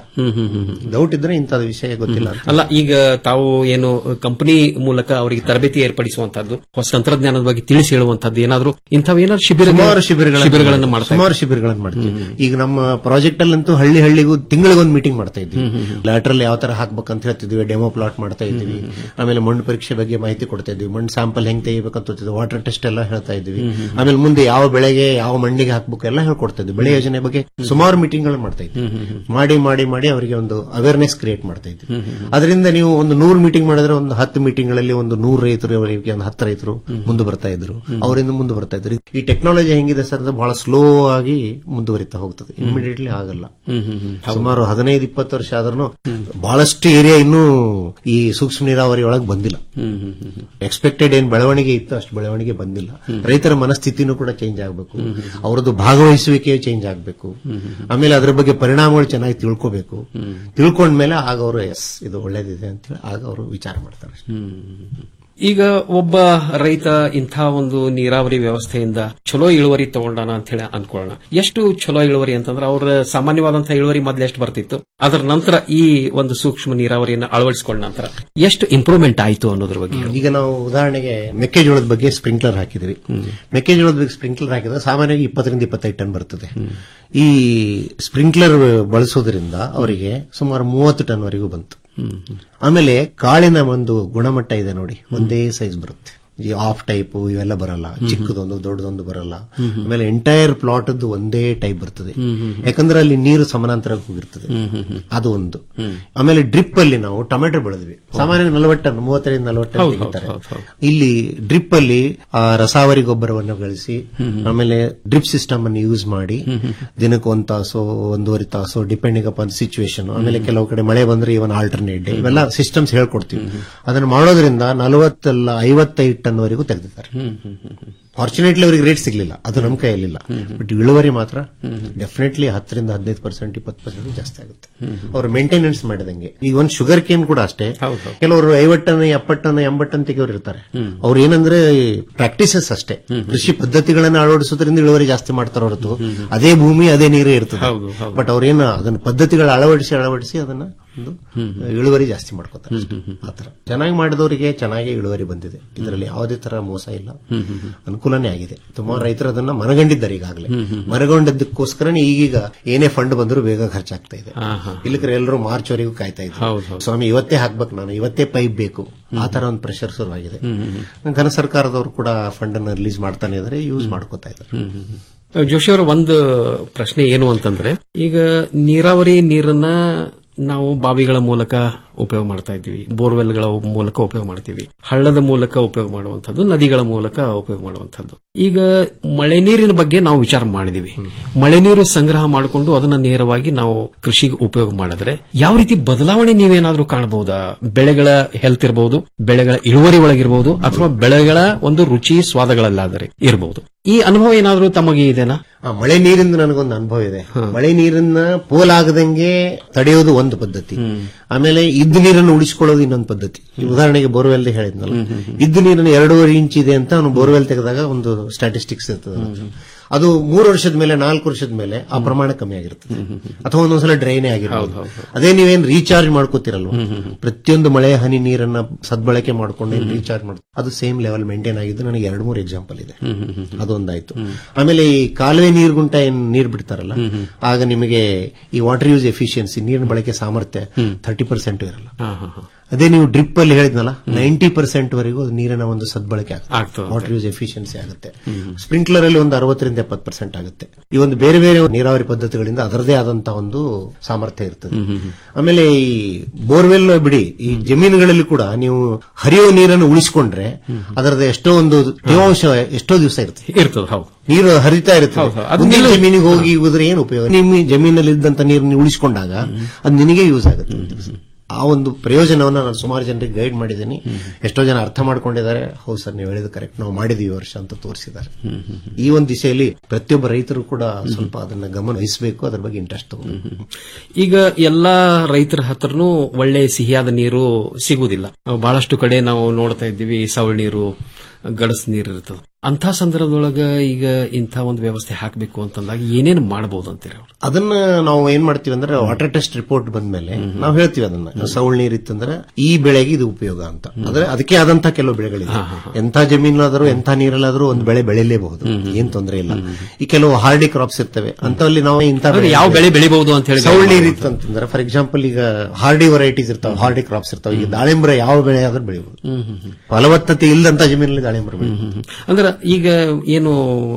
ಡೌಟ್ ಇದ್ರೆ ಇಂಥದ ವಿಷಯ ಗೊತ್ತಿಲ್ಲ ಅಂತ ಅಲ್ಲ ಈಗ ತಾವು ಏನು ಕಂಪನಿ ಮೂಲಕ ಅವರಿಗೆ ತರಬೇತಿ ಏರ್ಪಡಿಸುವಂತದ್ದು ಹೊಸ ತಂತ್ರಜ್ಞಾನದ ಬಗ್ಗೆ ತಿಳಿಸಿ ಹೇಳುವಂತದ್ದು ಏನಾದ್ರು ಇಂಥವು ಏನಾದ್ರು ಶಿಬಿರ ಸುಮಾರು ಶಿಬಿರಗಳನ್ನ ಶಿಬಿರಗಳನ್ನು ಮಾಡ್ತಾ ಸುಮಾರು ಶಿಬಿರಗಳನ್ನು ಮಾಡ್ತೀವಿ ಈಗ ನಮ್ಮ ಪ್ರಾಜೆಕ್ಟ್ ಅಲ್ಲಂತೂ ಹಳ್ಳಿ ಹಳ್ಳಿಗೂ ತಿಂಗಳಿಗೊಂದು ಮೀಟಿಂಗ್ ಮಾಡ್ತಾ ಇದ್ವಿ ಲ್ಯಾಟ್ರಲ್ ಯಾವ ತರ ಹಾಕ್ಬೇಕಂತ ಹೇಳ್ತಿದ್ವಿ ಡೆಮೋ ಪ್ಲಾಟ್ ಮಾಡ್ತಾ ಇದ್ವಿ ಆಮೇಲೆ ಮಣ್ಣು ಪರೀಕ್ಷೆ ಬಗ್ಗೆ ಮಾಹಿತಿ ಕೊಡ್ತಾ ಇದ್ವಿ ಮಣ್ಣು ಸ್ಯಾಂಪಲ್ ಹೆಂಗ್ ತೆಗಿಬೇಕಂತ ಗೊತ್ತಿದ್ವಿ ವಾಟರ್ ಟೆಸ್ಟ್ ಎಲ್ಲ ಹೇಳ್ತಾ ಇದ್ವಿ ಆಮೇಲೆ ಮುಂದೆ ಯಾವ ಬೆಳೆಗೆ ಯಾವ ಮಣ್ಣಿಗೆ ಹಾಕ್ಬೇಕು ಎಲ್ಲ ಹೇಳ್ಕೊಡ್ತಾ ಇದ್ವಿ ಬೆಳೆ ಯೋಜನೆ ಬಗ್ಗೆ ಸುಮಾರು ಮೀಟಿಂಗ್ ಗಳನ್ನು ಮಾಡ್ತಾ ಇದ್ವಿ ಮಾಡಿ ಮಾಡಿ ಮಾಡಿ ಅವರಿಗೆ ಒಂದು ಅವೇರ್ನೆಸ್ ಕ್ರಿಯೇಟ್ ಮಾಡ್ತಾ ಇದ್ವಿ ಅದರಿಂದ ನೀವು ಒಂದು ನೂರು ಮೀಟಿಂಗ್ ಮಾಡಿದ್ರೆ ಒಂದು ಹತ್ತು ಮೀಟಿಂಗ್ ಗಳಲ್ಲಿ ಒಂದು ನೂರು ರೈತರು ಅವರಿಗೆ ಒಂದು ಹತ್ತು ರೈತರು ಮುಂದೆ ಬರ್ತಾ ಇದ್ರು ಅವರಿಂದ ಮುಂದೆ ಬರ್ತಾ ಇದ್ರು ಈ ಟೆಕ್ನಾಲಜಿ ಹೆಂಗಿದೆ ಸರ್ ಅದು ಬಹಳ ಸ್ಲೋ ಆಗಿ ಮುಂದುವರಿತಾ ಹೋಗ್ತದೆ ಇಮಿಡಿಯೇಟ್ಲಿ ಆಗಲ್ಲ ಸುಮಾರು ಹದಿನೈದು ಇಪ್ಪತ್ತು ವರ್ಷ ಆದ್ರೂ ಬಹಳಷ್ಟು ಏರಿಯಾ ಇನ್ನೂ ಈ ಸೂಕ್ಷ್ಮ ನೀರಾವರಿ ಒಳಗೆ ಬಂದಿಲ್ಲ ಎಕ್ಸ್ಪೆಕ್ಟೆಡ್ ಏನ್ ಬೆಳವಣಿಗೆ ಇತ್ತು ಅಷ್ಟು ಬೆಳವಣಿಗೆ ಬಂದಿಲ್ಲ ರೈತರ ಮನಸ್ಥಿತಿನೂ ಕೂಡ ಚೇಂಜ್ ಆಗಬೇಕು ಅವರದ್ದು ಭಾಗವಹಿಸುವಿಕೆ ಚೇಂಜ್ ಆಗಬೇಕು ಆಮೇಲೆ ಅದರ ಬಗ್ಗೆ ಪರಿಣಾಮಗಳು ಚೆನ್ನಾಗಿ ತಿಳ್ಕೋಬೇಕು ತಿಳ್ಕೊಂಡ್ಮೇಲೆ ಆಗ ಅವರು ಎಸ್ ಇದು ಒಳ್ಳೇದಿದೆ ಅಂತ ಹೇಳಿ ಆಗ ಅವರು ವಿಚಾರ ಮಾಡ್ತಾರೆ ಈಗ ಒಬ್ಬ ರೈತ ಇಂಥ ಒಂದು ನೀರಾವರಿ ವ್ಯವಸ್ಥೆಯಿಂದ ಚಲೋ ಇಳುವರಿ ತಗೊಂಡಾನ ಅಂತ ಹೇಳಿ ಅನ್ಕೊಳ್ಳೋಣ ಎಷ್ಟು ಚಲೋ ಇಳುವರಿ ಅಂತಂದ್ರೆ ಅವ್ರ ಸಾಮಾನ್ಯವಾದಂತಹ ಇಳುವರಿ ಮೊದ್ಲು ಎಷ್ಟು ಬರ್ತಿತ್ತು ಅದರ ನಂತರ ಈ ಒಂದು ಸೂಕ್ಷ್ಮ ನೀರಾವರಿಯನ್ನು ಅಳವಡಿಸಿಕೊಂಡ ನಂತರ ಎಷ್ಟು ಇಂಪ್ರೂವ್ಮೆಂಟ್ ಆಯ್ತು ಅನ್ನೋದ್ರ ಬಗ್ಗೆ ಹೇಳಿ. ಈಗ ನಾವು ಉದಾಹರಣೆಗೆ ಮೆಕ್ಕೆಜೋಳದ ಬಗ್ಗೆ ಸ್ಪ್ರಿಂಕ್ಲರ್ ಹಾಕಿದ್ವಿ ಮೆಕ್ಕೆಜೋಳದ ಬಗ್ಗೆ ಸ್ಪ್ರಿಂಕ್ಲರ್ ಹಾಕಿದ್ರೆ ಸಾಮಾನ್ಯವಾಗಿ ಇಪ್ಪತ್ತರಿಂದ ಇಪ್ಪತ್ತೈದು ಟನ್ ಬರ್ತದೆ ಈ ಸ್ಪ್ರಿಂಕ್ಲರ್ ಬಳಸೋದ್ರಿಂದ ಅವರಿಗೆ ಸುಮಾರು ಮೂವತ್ತು ಟನ್ ವರೆಗೂ ಬಂತು ಆಮೇಲೆ ಕಾಳಿನ ಒಂದು ಗುಣಮಟ್ಟ ಇದೆ ನೋಡಿ ಒಂದೇ ಸೈಜ್ ಬರುತ್ತೆ ಈ ಆಫ್ ಟೈಪ್ ಇವೆಲ್ಲ ಬರಲ್ಲ ಚಿಕ್ಕದೊಂದು ದೊಡ್ಡದೊಂದು ಬರಲ್ಲ ಆಮೇಲೆ ಎಂಟೈರ್ ಪ್ಲಾಟ್ ಒಂದೇ ಟೈಪ್ ಬರ್ತದೆ ಯಾಕಂದ್ರೆ ಅಲ್ಲಿ ನೀರು ಸಮಾನಾಂತರ ಹೋಗಿರ್ತದೆ ಅದು ಒಂದು ಆಮೇಲೆ ಡ್ರಿಪ್ ಅಲ್ಲಿ ನಾವು ಟೊಮೆಟೊ ಬೆಳೆದ್ವಿ ಸಾಮಾನ್ಯ ನಲವತ್ತು ಟನ್ ಮೂವತ್ತರಿಂದ ನಲವತ್ತು ಟನ್ ಹೌದು, ತೆಗಿತಾರೆ ಹೌದು, ಹೌದು. ಇಲ್ಲಿ ಡ್ರಿಪ್ ಅಲ್ಲಿ ಆ, ರಸಾವರಿ ಗೊಬ್ಬರವನ್ನು ಗಳಿಸಿ ಆಮೇಲೆ ಡ್ರಿಪ್ ಸಿಸ್ಟಮ್ ಅನ್ನು ಯೂಸ್ ಮಾಡಿ ದಿನಕ್ಕೆ ಒಂದ್ ತಾಸು ಒಂದೂವರೆ ತಾಸು ಡಿಪೆಂಡಿಂಗ್ ಅಪಾನ್ ಸಿಚುವೇಶನ್ ಆಮೇಲೆ ಕೆಲವು ಕಡೆ ಮಳೆ ಬಂದ್ರೆ ಇವನ್ ಆಲ್ಟರ್ನೇಟ್ ಡೇ ಇವೆಲ್ಲ ಸಿಸ್ಟಮ್ಸ್ ಹೇಳ್ಕೊಡ್ತೀವಿ ಅದನ್ನು ಮಾಡೋದ್ರಿಂದ ನಲವತ್ತಲ್ಲ ಐವತ್ತೈದು ಟನ್ ವರೆಗೂ ತೆಗೆದಿದ್ದಾರೆ ಫಾರ್ಚುನೇಟ್ಲಿ ಅವರಿಗೆ ರೇಟ್ ಸಿಗ್ಲಿಲ್ಲ ಅದು ನಮ್ಮ ಕೈಯಲ್ಲಿಲ್ಲ ಬಟ್ ಇಳುವರಿ ಮಾತ್ರ ಡೆಫಿನೆಟ್ಲಿ ಹತ್ತರಿಂದ ಹದಿನೈದು ಪರ್ಸೆಂಟ್ ಇಪ್ಪತ್ತು ಪರ್ಸೆಂಟ್ ಜಾಸ್ತಿ ಆಗುತ್ತೆ ಅವರು ಮೇಂಟೆನೆನ್ಸ್ ಮಾಡಿದಂಗೆ ಈಗ ಒಂದು ಶುಗರ್ ಕೇನ್ ಕೂಡ ಅಷ್ಟೇ ಕೆಲವರು ಐವತ್ತನ ಎಪ್ಪತ್ತನ ಎಂಬತ್ತನ ತೆಗೆಯೋರು ಇರ್ತಾರೆ ಅವ್ರು ಏನಂದ್ರೆ ಪ್ರಾಕ್ಟೀಸಸ್ ಅಷ್ಟೇ ಕೃಷಿ ಪದ್ಧತಿಗಳನ್ನ ಅಳವಡಿಸೋದ್ರಿಂದ ಇಳುವರಿ ಜಾಸ್ತಿ ಮಾಡ್ತಾರ ಹೊರತು ಅದೇ ಭೂಮಿ ಅದೇ ನೀರೇ ಇರ್ತದೆ ಬಟ್ ಅವ್ರೇನು ಅದನ್ನ ಪದ್ಧತಿಗಳ ಅಳವಡಿಸಿ ಅಳವಡಿಸಿ ಅದನ್ನ ಒಂದು ಇಳುವರಿ ಜಾಸ್ತಿ ಮಾಡ್ಕೋತಾರೆ ಆತರ ಚೆನ್ನಾಗಿ ಮಾಡಿದವರಿಗೆ ಚೆನ್ನಾಗಿ ಇಳುವರಿ ಬಂದಿದೆ ಇದರಲ್ಲಿ ಯಾವುದೇ ತರ ಮೋಸ ಇಲ್ಲ ಅನುಕೂಲನೇ ಆಗಿದೆ ತುಂಬಾ ರೈತರು ಅದನ್ನ ಮನಗಂಡಿದ್ದಾರೆ ಈಗಾಗಲೇ ಮನಗಂಡದಕ್ಕೋಸ್ಕರನೇ ಈಗೀಗ ಏನೇ ಫಂಡ್ ಬಂದರೂ ಬೇಗ ಖರ್ಚಾಗ್ತಾ ಇದೆ ಇಲ್ಲಕ್ರೆ ಎಲ್ಲರೂ ಮಾರ್ಚ್ ವರೆಗೂ ಕಾಯ್ತಾ ಇದ್ದಾರೆ ಸ್ವಾಮಿ ಇವತ್ತೇ ಹಾಕ್ಬೇಕು ನಾನು ಇವತ್ತೇ ಪೈಪ್ ಬೇಕು ಆ ತರ ಒಂದು ಪ್ರೆಷರ್ ಶುರುವಾಗಿದೆ ಘನ ಸರ್ಕಾರದವರು ಕೂಡ ಫಂಡ್ ಅನ್ನು ರಿಲೀಸ್ ಮಾಡ್ತಾನೆ ಇದ್ದಾರೆ ಯೂಸ್ ಮಾಡ್ಕೋತಾ ಇದ್ದಾರೆ ಜೋಶಿ ಅವರ ಒಂದು ಪ್ರಶ್ನೆ ಏನು ಅಂತಂದ್ರೆ ಈಗ ನೀರಾವರಿ ನೀರನ್ನ ನಾವು ಬಾವಿಗಳ ಮೂಲಕ ಉಪಯೋಗ ಮಾಡ್ತಾ ಇದ್ದೀವಿ ಬೋರ್ವೆಲ್ಗಳ ಮೂಲಕ ಉಪಯೋಗ ಮಾಡ್ತೀವಿ ಹಳ್ಳದ ಮೂಲಕ ಉಪಯೋಗ ಮಾಡುವಂತದ್ದು ನದಿಗಳ ಮೂಲಕ ಉಪಯೋಗ ಮಾಡುವಂತದ್ದು ಈಗ ಮಳೆ ನೀರಿನ ಬಗ್ಗೆ ನಾವು ವಿಚಾರ ಮಾಡಿದೀವಿ ಮಳೆ ನೀರು ಸಂಗ್ರಹ ಮಾಡಿಕೊಂಡು ಅದನ್ನ ನೇರವಾಗಿ ನಾವು ಕೃಷಿಗೆ ಉಪಯೋಗ ಮಾಡಿದ್ರೆ ಯಾವ ರೀತಿ ಬದಲಾವಣೆ ನೀವೇನಾದ್ರೂ ಕಾಣಬಹುದಾ ಬೆಳೆಗಳ ಹೆಲ್ತ್ ಇರಬಹುದು ಬೆಳೆಗಳ ಇಳುವರಿ ಒಳಗಿರಬಹುದು ಅಥವಾ ಬೆಳೆಗಳ ಒಂದು ರುಚಿ ಸ್ವಾದಗಳಲ್ಲಾದರೆ ಇರಬಹುದು ಈ ಅನುಭವ ಏನಾದ್ರೂ ತಮಗೆ ಇದೆನಾ ಆ, ಮಳೆ ನೀರಿಂದ ನನಗೊಂದು ಅನುಭವ ಇದೆ ಮಳೆ ನೀರನ್ನ ಪೋಲಾಗದಂಗೆ ತಡೆಯೋದು ಒಂದು ಪದ್ಧತಿ ಆಮೇಲೆ ಇದ್ದ ನೀರನ್ನು ಉಳಿಸಿಕೊಳ್ಳೋದು ಇನ್ನೊಂದು ಪದ್ಧತಿ ಈ ಉದಾಹರಣೆಗೆ ಬೋರ್ವೆಲ್ ಹೇಳಿದ್ನಲ್ಲ ಇದ್ದ ನೀರನ್ನು ಎರಡೂವರೆ ಇಂಚ್ ಇದೆ ಅಂತ ಅವನು ಬೋರ್ವೆಲ್ ತೆಗೆದಾಗ ಒಂದು ಸ್ಟಾಟಿಸ್ಟಿಕ್ಸ್ ಇರ್ತದೆ ಅದಕ್ಕೆ. ಅದು ಮೂರು ವರ್ಷದ ಮೇಲೆ ನಾಲ್ಕು ವರ್ಷದ ಮೇಲೆ ಆ ಪ್ರಮಾಣ ಕಮ್ಮಿ ಆಗಿರ್ತದೆ ಅಥವಾ ಒಂದೊಂದ್ಸಲ ಡ್ರೈನೇ ಆಗಿರ್ಬೋದು ಅದೇ ನೀವೇನ್ ರೀಚಾರ್ಜ್ ಮಾಡ್ಕೋತಿರಲ್ವ ಪ್ರತಿಯೊಂದು ಮಳೆ ಹನಿ ನೀರನ್ನ ಸದ್ಬಳಕೆ ಮಾಡ್ಕೊಂಡು ಏನ್ ರೀಚಾರ್ಜ್ ಮಾಡ್ ಅದು ಸೇಮ್ ಲೆವೆಲ್ ಮೇಂಟೈನ್ ಆಗಿದ್ದು ನನಗೆ ಎರಡು ಮೂರು ಎಕ್ಸಾಂಪಲ್ ಇದೆ ಅದೊಂದಾಯ್ತು ಆಮೇಲೆ ಈ ಕಾಲುವೆ ನೀರ್ಗುಂಟ ಏನ್ ನೀರ್ ಬಿಡ್ತಾರಲ್ಲ ಆಗ ನಿಮಗೆ ಈ ವಾಟರ್ ಯೂಸ್ ಎಫಿಷಿಯನ್ಸಿ ನೀರಿನ ಬಳಕೆ ಸಾಮರ್ಥ್ಯ ಥರ್ಟಿ ಪರ್ಸೆಂಟ್ ಇರಲ್ಲ ಅದೇ ನೀವು ಡ್ರಿಪ್ ಅಲ್ಲಿ ಹೇಳಿದ್ನಲ್ಲ ನೈಂಟಿ ಪರ್ಸೆಂಟ್ ವರೆಗೂ ಅದು ನೀರಿನ ಒಂದು ಸದ್ಬಳಕೆ ಆಗುತ್ತೆ ವಾಟರ್ ಯೂಸ್ ಎಫಿಷಿಯನ್ಸಿ ಆಗುತ್ತೆ ಸ್ಪ್ರಿಂಕ್ಲರ್ ಅಲ್ಲಿ ಒಂದು ಅರವತ್ತರಿಂದ ಎಪ್ಪತ್ತು ಪರ್ಸೆಂಟ್ ಆಗುತ್ತೆ ಈ ಒಂದು ಬೇರೆ ಬೇರೆ ನೀರಾವರಿ ಪದ್ಧತಿಗಳಿಂದ ಅದರದೇ ಆದಂತಹ ಒಂದು ಸಾಮರ್ಥ್ಯ ಇರ್ತದೆ ಆಮೇಲೆ ಈ ಬೋರ್ವೆಲ್ ಬಿಡಿ ಈ ಜಮೀನುಗಳಲ್ಲಿ ಕೂಡ ನೀವು ಹರಿಯುವ ನೀರನ್ನು ಉಳಿಸಿಕೊಂಡ್ರೆ ಅದರದ ಎಷ್ಟೋ ಒಂದು ತೇವಾಂಶ ಎಷ್ಟೋ ದಿವಸ ಇರುತ್ತೆ ಇರ್ತದೆ ಹೌದು ನೀರು ಹರಿತಾ ಇರುತ್ತೆ ಅದು ಮುಂದಿನ ನಿಲ್ಲ- ಜಮೀನಿಗೆ ಹೋಗಿ ಉದ್ರೆ ಏನು ಉಪಯೋಗ ನಿಮ್ಮ ಜಮೀನಲ್ಲಿ ಇದ್ದಂತ ನೀರನ್ನು ಉಳಿಸಿಕೊಂಡಾಗ ಅದು ನಿನಗೆ ಯೂಸ್ ಆಗುತ್ತೆ ಒಂದು ದಿವ್ಸ. ಆ ಒಂದು ಪ್ರಯೋಜನವನ್ನ ನಾನು ಸುಮಾರು ಜನರಿಗೆ ಗೈಡ್ ಮಾಡಿದ್ದೀನಿ ಎಷ್ಟೋ ಜನ ಅರ್ಥ ಮಾಡ್ಕೊಂಡಿದ್ದಾರೆ ಹೌದು ಸರ್ ನೀವು ಹೇಳಿದ ಕರೆಕ್ಟ್ ನಾವು ಮಾಡಿದೀವಿ ಈ ವರ್ಷ ಅಂತ ತೋರಿಸಿದ್ದಾರೆ ಈ ಒಂದು ದಿಶೆಯಲ್ಲಿ ಪ್ರತಿಯೊಬ್ಬ ರೈತರು ಕೂಡ ಸ್ವಲ್ಪ ಅದನ್ನ ಗಮನ ವಹಿಸಬೇಕು ಅದ್ರ ಬಗ್ಗೆ ಇಂಟ್ರೆಸ್ಟ್ ತಗೋಬೇಕು ಈಗ ಎಲ್ಲಾ ರೈತರ ಹತ್ರನೂ ಒಳ್ಳೆ ಸಿಹಿಯಾದ ನೀರು ಸಿಗುವುದಿಲ್ಲ ನಾವು ಬಹಳಷ್ಟು ಕಡೆ ನಾವು ನೋಡ್ತಾ ಇದ್ದೀವಿ ಸವಳ ನೀರು ಗಡಸ್ ನೀರು ಇರ್ತದೆ ಅಂತ ಸಂದರ್ಭದೊಳಗ ಈಗ ಇಂಥ ಒಂದು ವ್ಯವಸ್ಥೆ ಹಾಕಬೇಕು ಅಂತಂದಾಗ ಏನೇನು ಮಾಡಬಹುದು ಅಂತೀರಿ ಅವ್ರು ಅದನ್ನ ನಾವು ಏನ್ ಮಾಡ್ತೀವಿ ಅಂದ್ರೆ ವಾಟರ್ ಟೆಸ್ಟ್ ರಿಪೋರ್ಟ್ ಬಂದ್ಮೇಲೆ ನಾವು ಹೇಳ್ತೀವಿ ಅದನ್ನ ಸೌಳ್ ನೀರ್ ಇತ್ತಂದ್ರೆ ಈ ಬೆಳೆಗೆ ಇದು ಉಪಯೋಗ ಅಂತ ಆದ್ರೆ ಅದಕ್ಕೆ ಆದಂತ ಕೆಲವು ಬೆಳೆಗಳಿದೆ ಎಂಥ ಜಮೀನಾದರೂ ಎಂಥ ನೀರಲ್ಲಾದ್ರೂ ಒಂದು ಬೆಳೆ ಬೆಳಿಲೇಬಹುದು ಏನ್ ತೊಂದರೆ ಇಲ್ಲ ಈ ಕೆಲವು ಹಾರ್ಡಿ ಕ್ರಾಪ್ಸ್ ಇರ್ತವೆ ಅಂತಲ್ಲಿ ನಾವು ಇಂಥ ಅಂದ್ರೆ ಯಾವ ಬೆಳೆ ಬೆಳಿಬಹುದು ಅಂತ ಹೇಳಿ ಸೌಳ್ ನೀರ್ ಇತ್ತು ಅಂತಂದ್ರೆ ಫಾರ್ ಎಕ್ಸಾಂಪಲ್ ಈಗ ಹಾರ್ಡಿ ವೆರೈಟೀಸ್ ಇರ್ತಾವೆ ಹಾರ್ಡಿ ಕ್ರಾಪ್ಸ್ ಇರ್ತಾವೆ ಈಗ ದಾಳಿಂಬ್ರ ಯಾವ ಬೆಳೆ ಆದ್ರೂ ಬೆಳಿಬಹುದು ಫಲವತ್ತತೆ ಇಲ್ಲದಂತ ಜಮೀನಲ್ಲಿ ದಾಳಿಂಬ್ರ ಬೆಳಿಬಹುದು ಅಂದ್ರೆ ಈಗ ಏನು